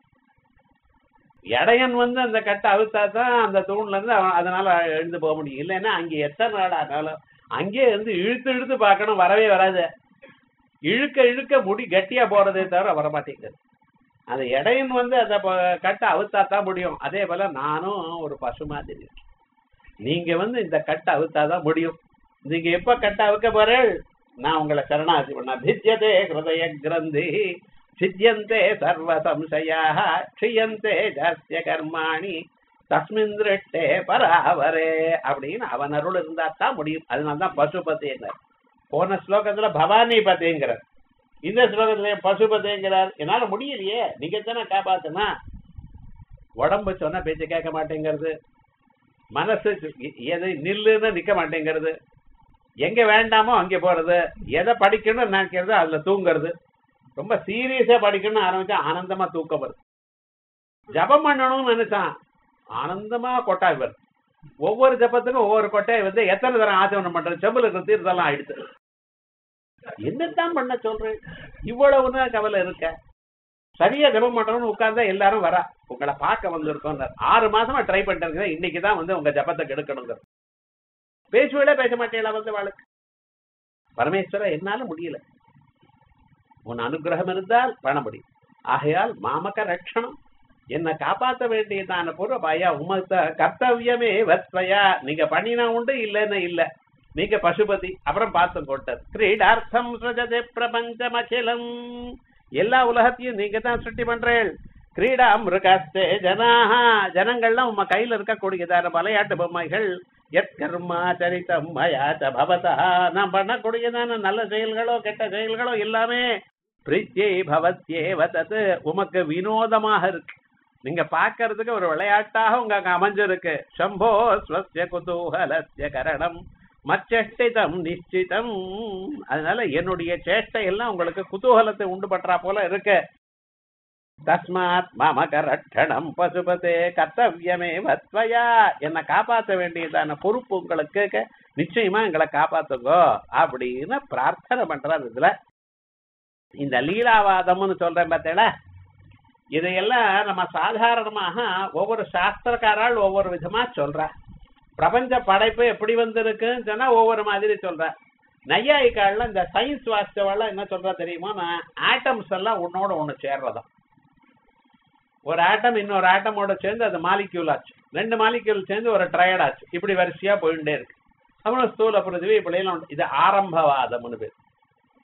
இடையன் வந்து அந்த கட்டை அவுத்தா தான் அந்த தூண்ல இருந்து அவன் அதனால எழுந்து போக முடியும் இல்லைன்னா அங்க எத்தனை நாள் ஆனாலும் அங்கேயே இருந்து இழுத்து இழுத்து பார்க்கணும் வரவே வராது இழுக்க இழுக்க முடி கட்டியா போறதே தவிர வரமாட்டேங்குது அந்த இடையன் வந்து அதை ப- கட்டை அவுத்தா தான் முடியும் அதே போல நானும் ஒரு பசு மாதிரி இருக்கேன். நீங்க வந்து இந்த கட்டை அவுத்தாதான் முடியும் நீங்க எப்ப கட்டை அவுக்க போறேள் நான் உங்களை சரணாசி பண்ண பிஜ்யதே ஹிருதய கிரந்தி சித்தியந்தே சர்வ சம்சயாக க்ஷியந்தே ஜாஸ்ய கர்மாணி தஸ்மின் திருஷ்டே பராவரே அப்படின்னு அவன் அருள் இருந்தா தான் முடியும் அதனால தான் பசுபதினார் போன ஸ்லோகத்துல பவானி பதேங்கிறார் இந்த ஸ்லோகத்துல பசுபதேங்கிறார் என்னால முடியலையே நீங்க தானே காப்பாத்துனா உடம்பு சொன்னா பேச்ச கேட்க மாட்டேங்கிறது மனசு எ- எது நில்லுன்னு நிக்க மாட்டேங்கிறது எங்க வேண்டாமோ அங்க போறது எதை படிக்கணும்னு நினைக்கிறது அதுல தூங்குறது ரொம்ப சீரியஸா படிக்கணும்னு ஆரம்பிச்சா ஆனந்தமா தூக்கம் வருது ஜபம் பண்ணணும்னு நினைச்சான் ஆனந்தமா கொட்டாய் வருது ஒவ்வொரு ஜபத்துக்கும் ஒவ்வொரு கொட்டாய் வந்து எத்தனை தரம் ஆச்சமனம் பண்றது செம்புல இருக்கிற தீர்த்தெல்லாம் ஆயிடுது என்னத்தான் பண்ண சொல்றேன் இவ்வளவுனா கவலை இருக்க சரியா ஜபம் பண்றோம்னு உட்கார்ந்தா எல்லாரும் வரா உங்களை பார்க்க வந்திருக்கோம் ஆறு மாசமா ட்ரை பண்ணிட்டு இன்னைக்கு தான் வந்து உங்க ஜபத்தை கெடுக்கணுங்க பேசுவேல பேச மாட்டேல வந்து வாழ்க்கை பரமேஸ்வரா என்னால முடியல உன் அனுகிரகம் இருந்தால் பண்ண முடியும் ஆகையால் மாமக ரட்சணம் என்னை காப்பாற்ற வேண்டியதான பொருள் பயா உமத்த கர்த்தவியமே வத்வயா நீங்க பண்ணினா உண்டு இல்லைன்னு இல்ல நீங்க பசுபதி அப்புறம் பார்த்து கொட்டது கிரீடார்த்தம் சுஜதே பிரபஞ்சம் அகிலம் எல்லா உலகத்தையும் நீங்க தான் சுட்டி பண்றேள் கிரீடா மிருகாஸ்தே ஜனாக ஜனங்கள்லாம் உங்க கையில இருக்கக்கூடியதான விளையாட்டு பொம்மைகள் எற்கர்மா சரித்தம் மயாச்ச பவதா நான் பண்ணக்கூடியதான நல்ல செயல்களோ கெட்ட செயல்களோ எல்லாமே பிரீத்தியை பவத்யே வதது உமக்கு வினோதமாக இருக்கு நீங்க பார்க்கறதுக்கு ஒரு விளையாட்டாக உங்களுக்கு அமைஞ்சிருக்கு சம்போ ஸ்வஸ்ய குதூகலஸ்ய கரணம் மச்சேஷ்டிதம் நிச்சிதம் அதனால என்னுடைய சேஷ்டை எல்லாம் உங்களுக்கு குதூகலத்தை உண்டு பண்றா போல இருக்கு தஸ்மாத் மம கரட்சணம் பசுபதே கர்த்தவியமே வத்வயா என்னை காப்பாற்ற வேண்டியதான பொறுப்பு உங்களுக்கு க- நிச்சயமா எங்களை காப்பாத்துங்கோ அப்படின்னு பிரார்த்தனை பண்றாரு இதுல இந்த லீலாவாதம்னு சொல்றேன் பார்த்தேடா இதையெல்லாம் நம்ம சாதாரணமாக ஒவ்வொரு சாஸ்திரக்காரால் ஒவ்வொரு விதமா சொல்றா பிரபஞ்ச படைப்பு எப்படி வந்திருக்குன்னு சொன்னா ஒவ்வொரு மாதிரி சொல்றா நையாயிக்கால இந்த சயின்ஸ் வாசிச்சவெல்லாம் என்ன சொல்றா தெரியுமா நான் ஆட்டம்ஸ் எல்லாம் ஒன்னோட ஒண்ணு சேர்றதாம் ஒரு ஆட்டம் இன்னொரு ஆட்டமோட சேர்ந்து அது மாலிக்யூல் ஆச்சு ரெண்டு மாலிக்யூல் சேர்ந்து ஒரு ட்ரையட் ஆச்சு இப்படி வரிசையா போயிட்டே இருக்கு அப்புறம் ஸ்தூல பிருத்திவி இப்படி எல்லாம் உண்டு. இது ஆரம்பவாதம்னு பேர்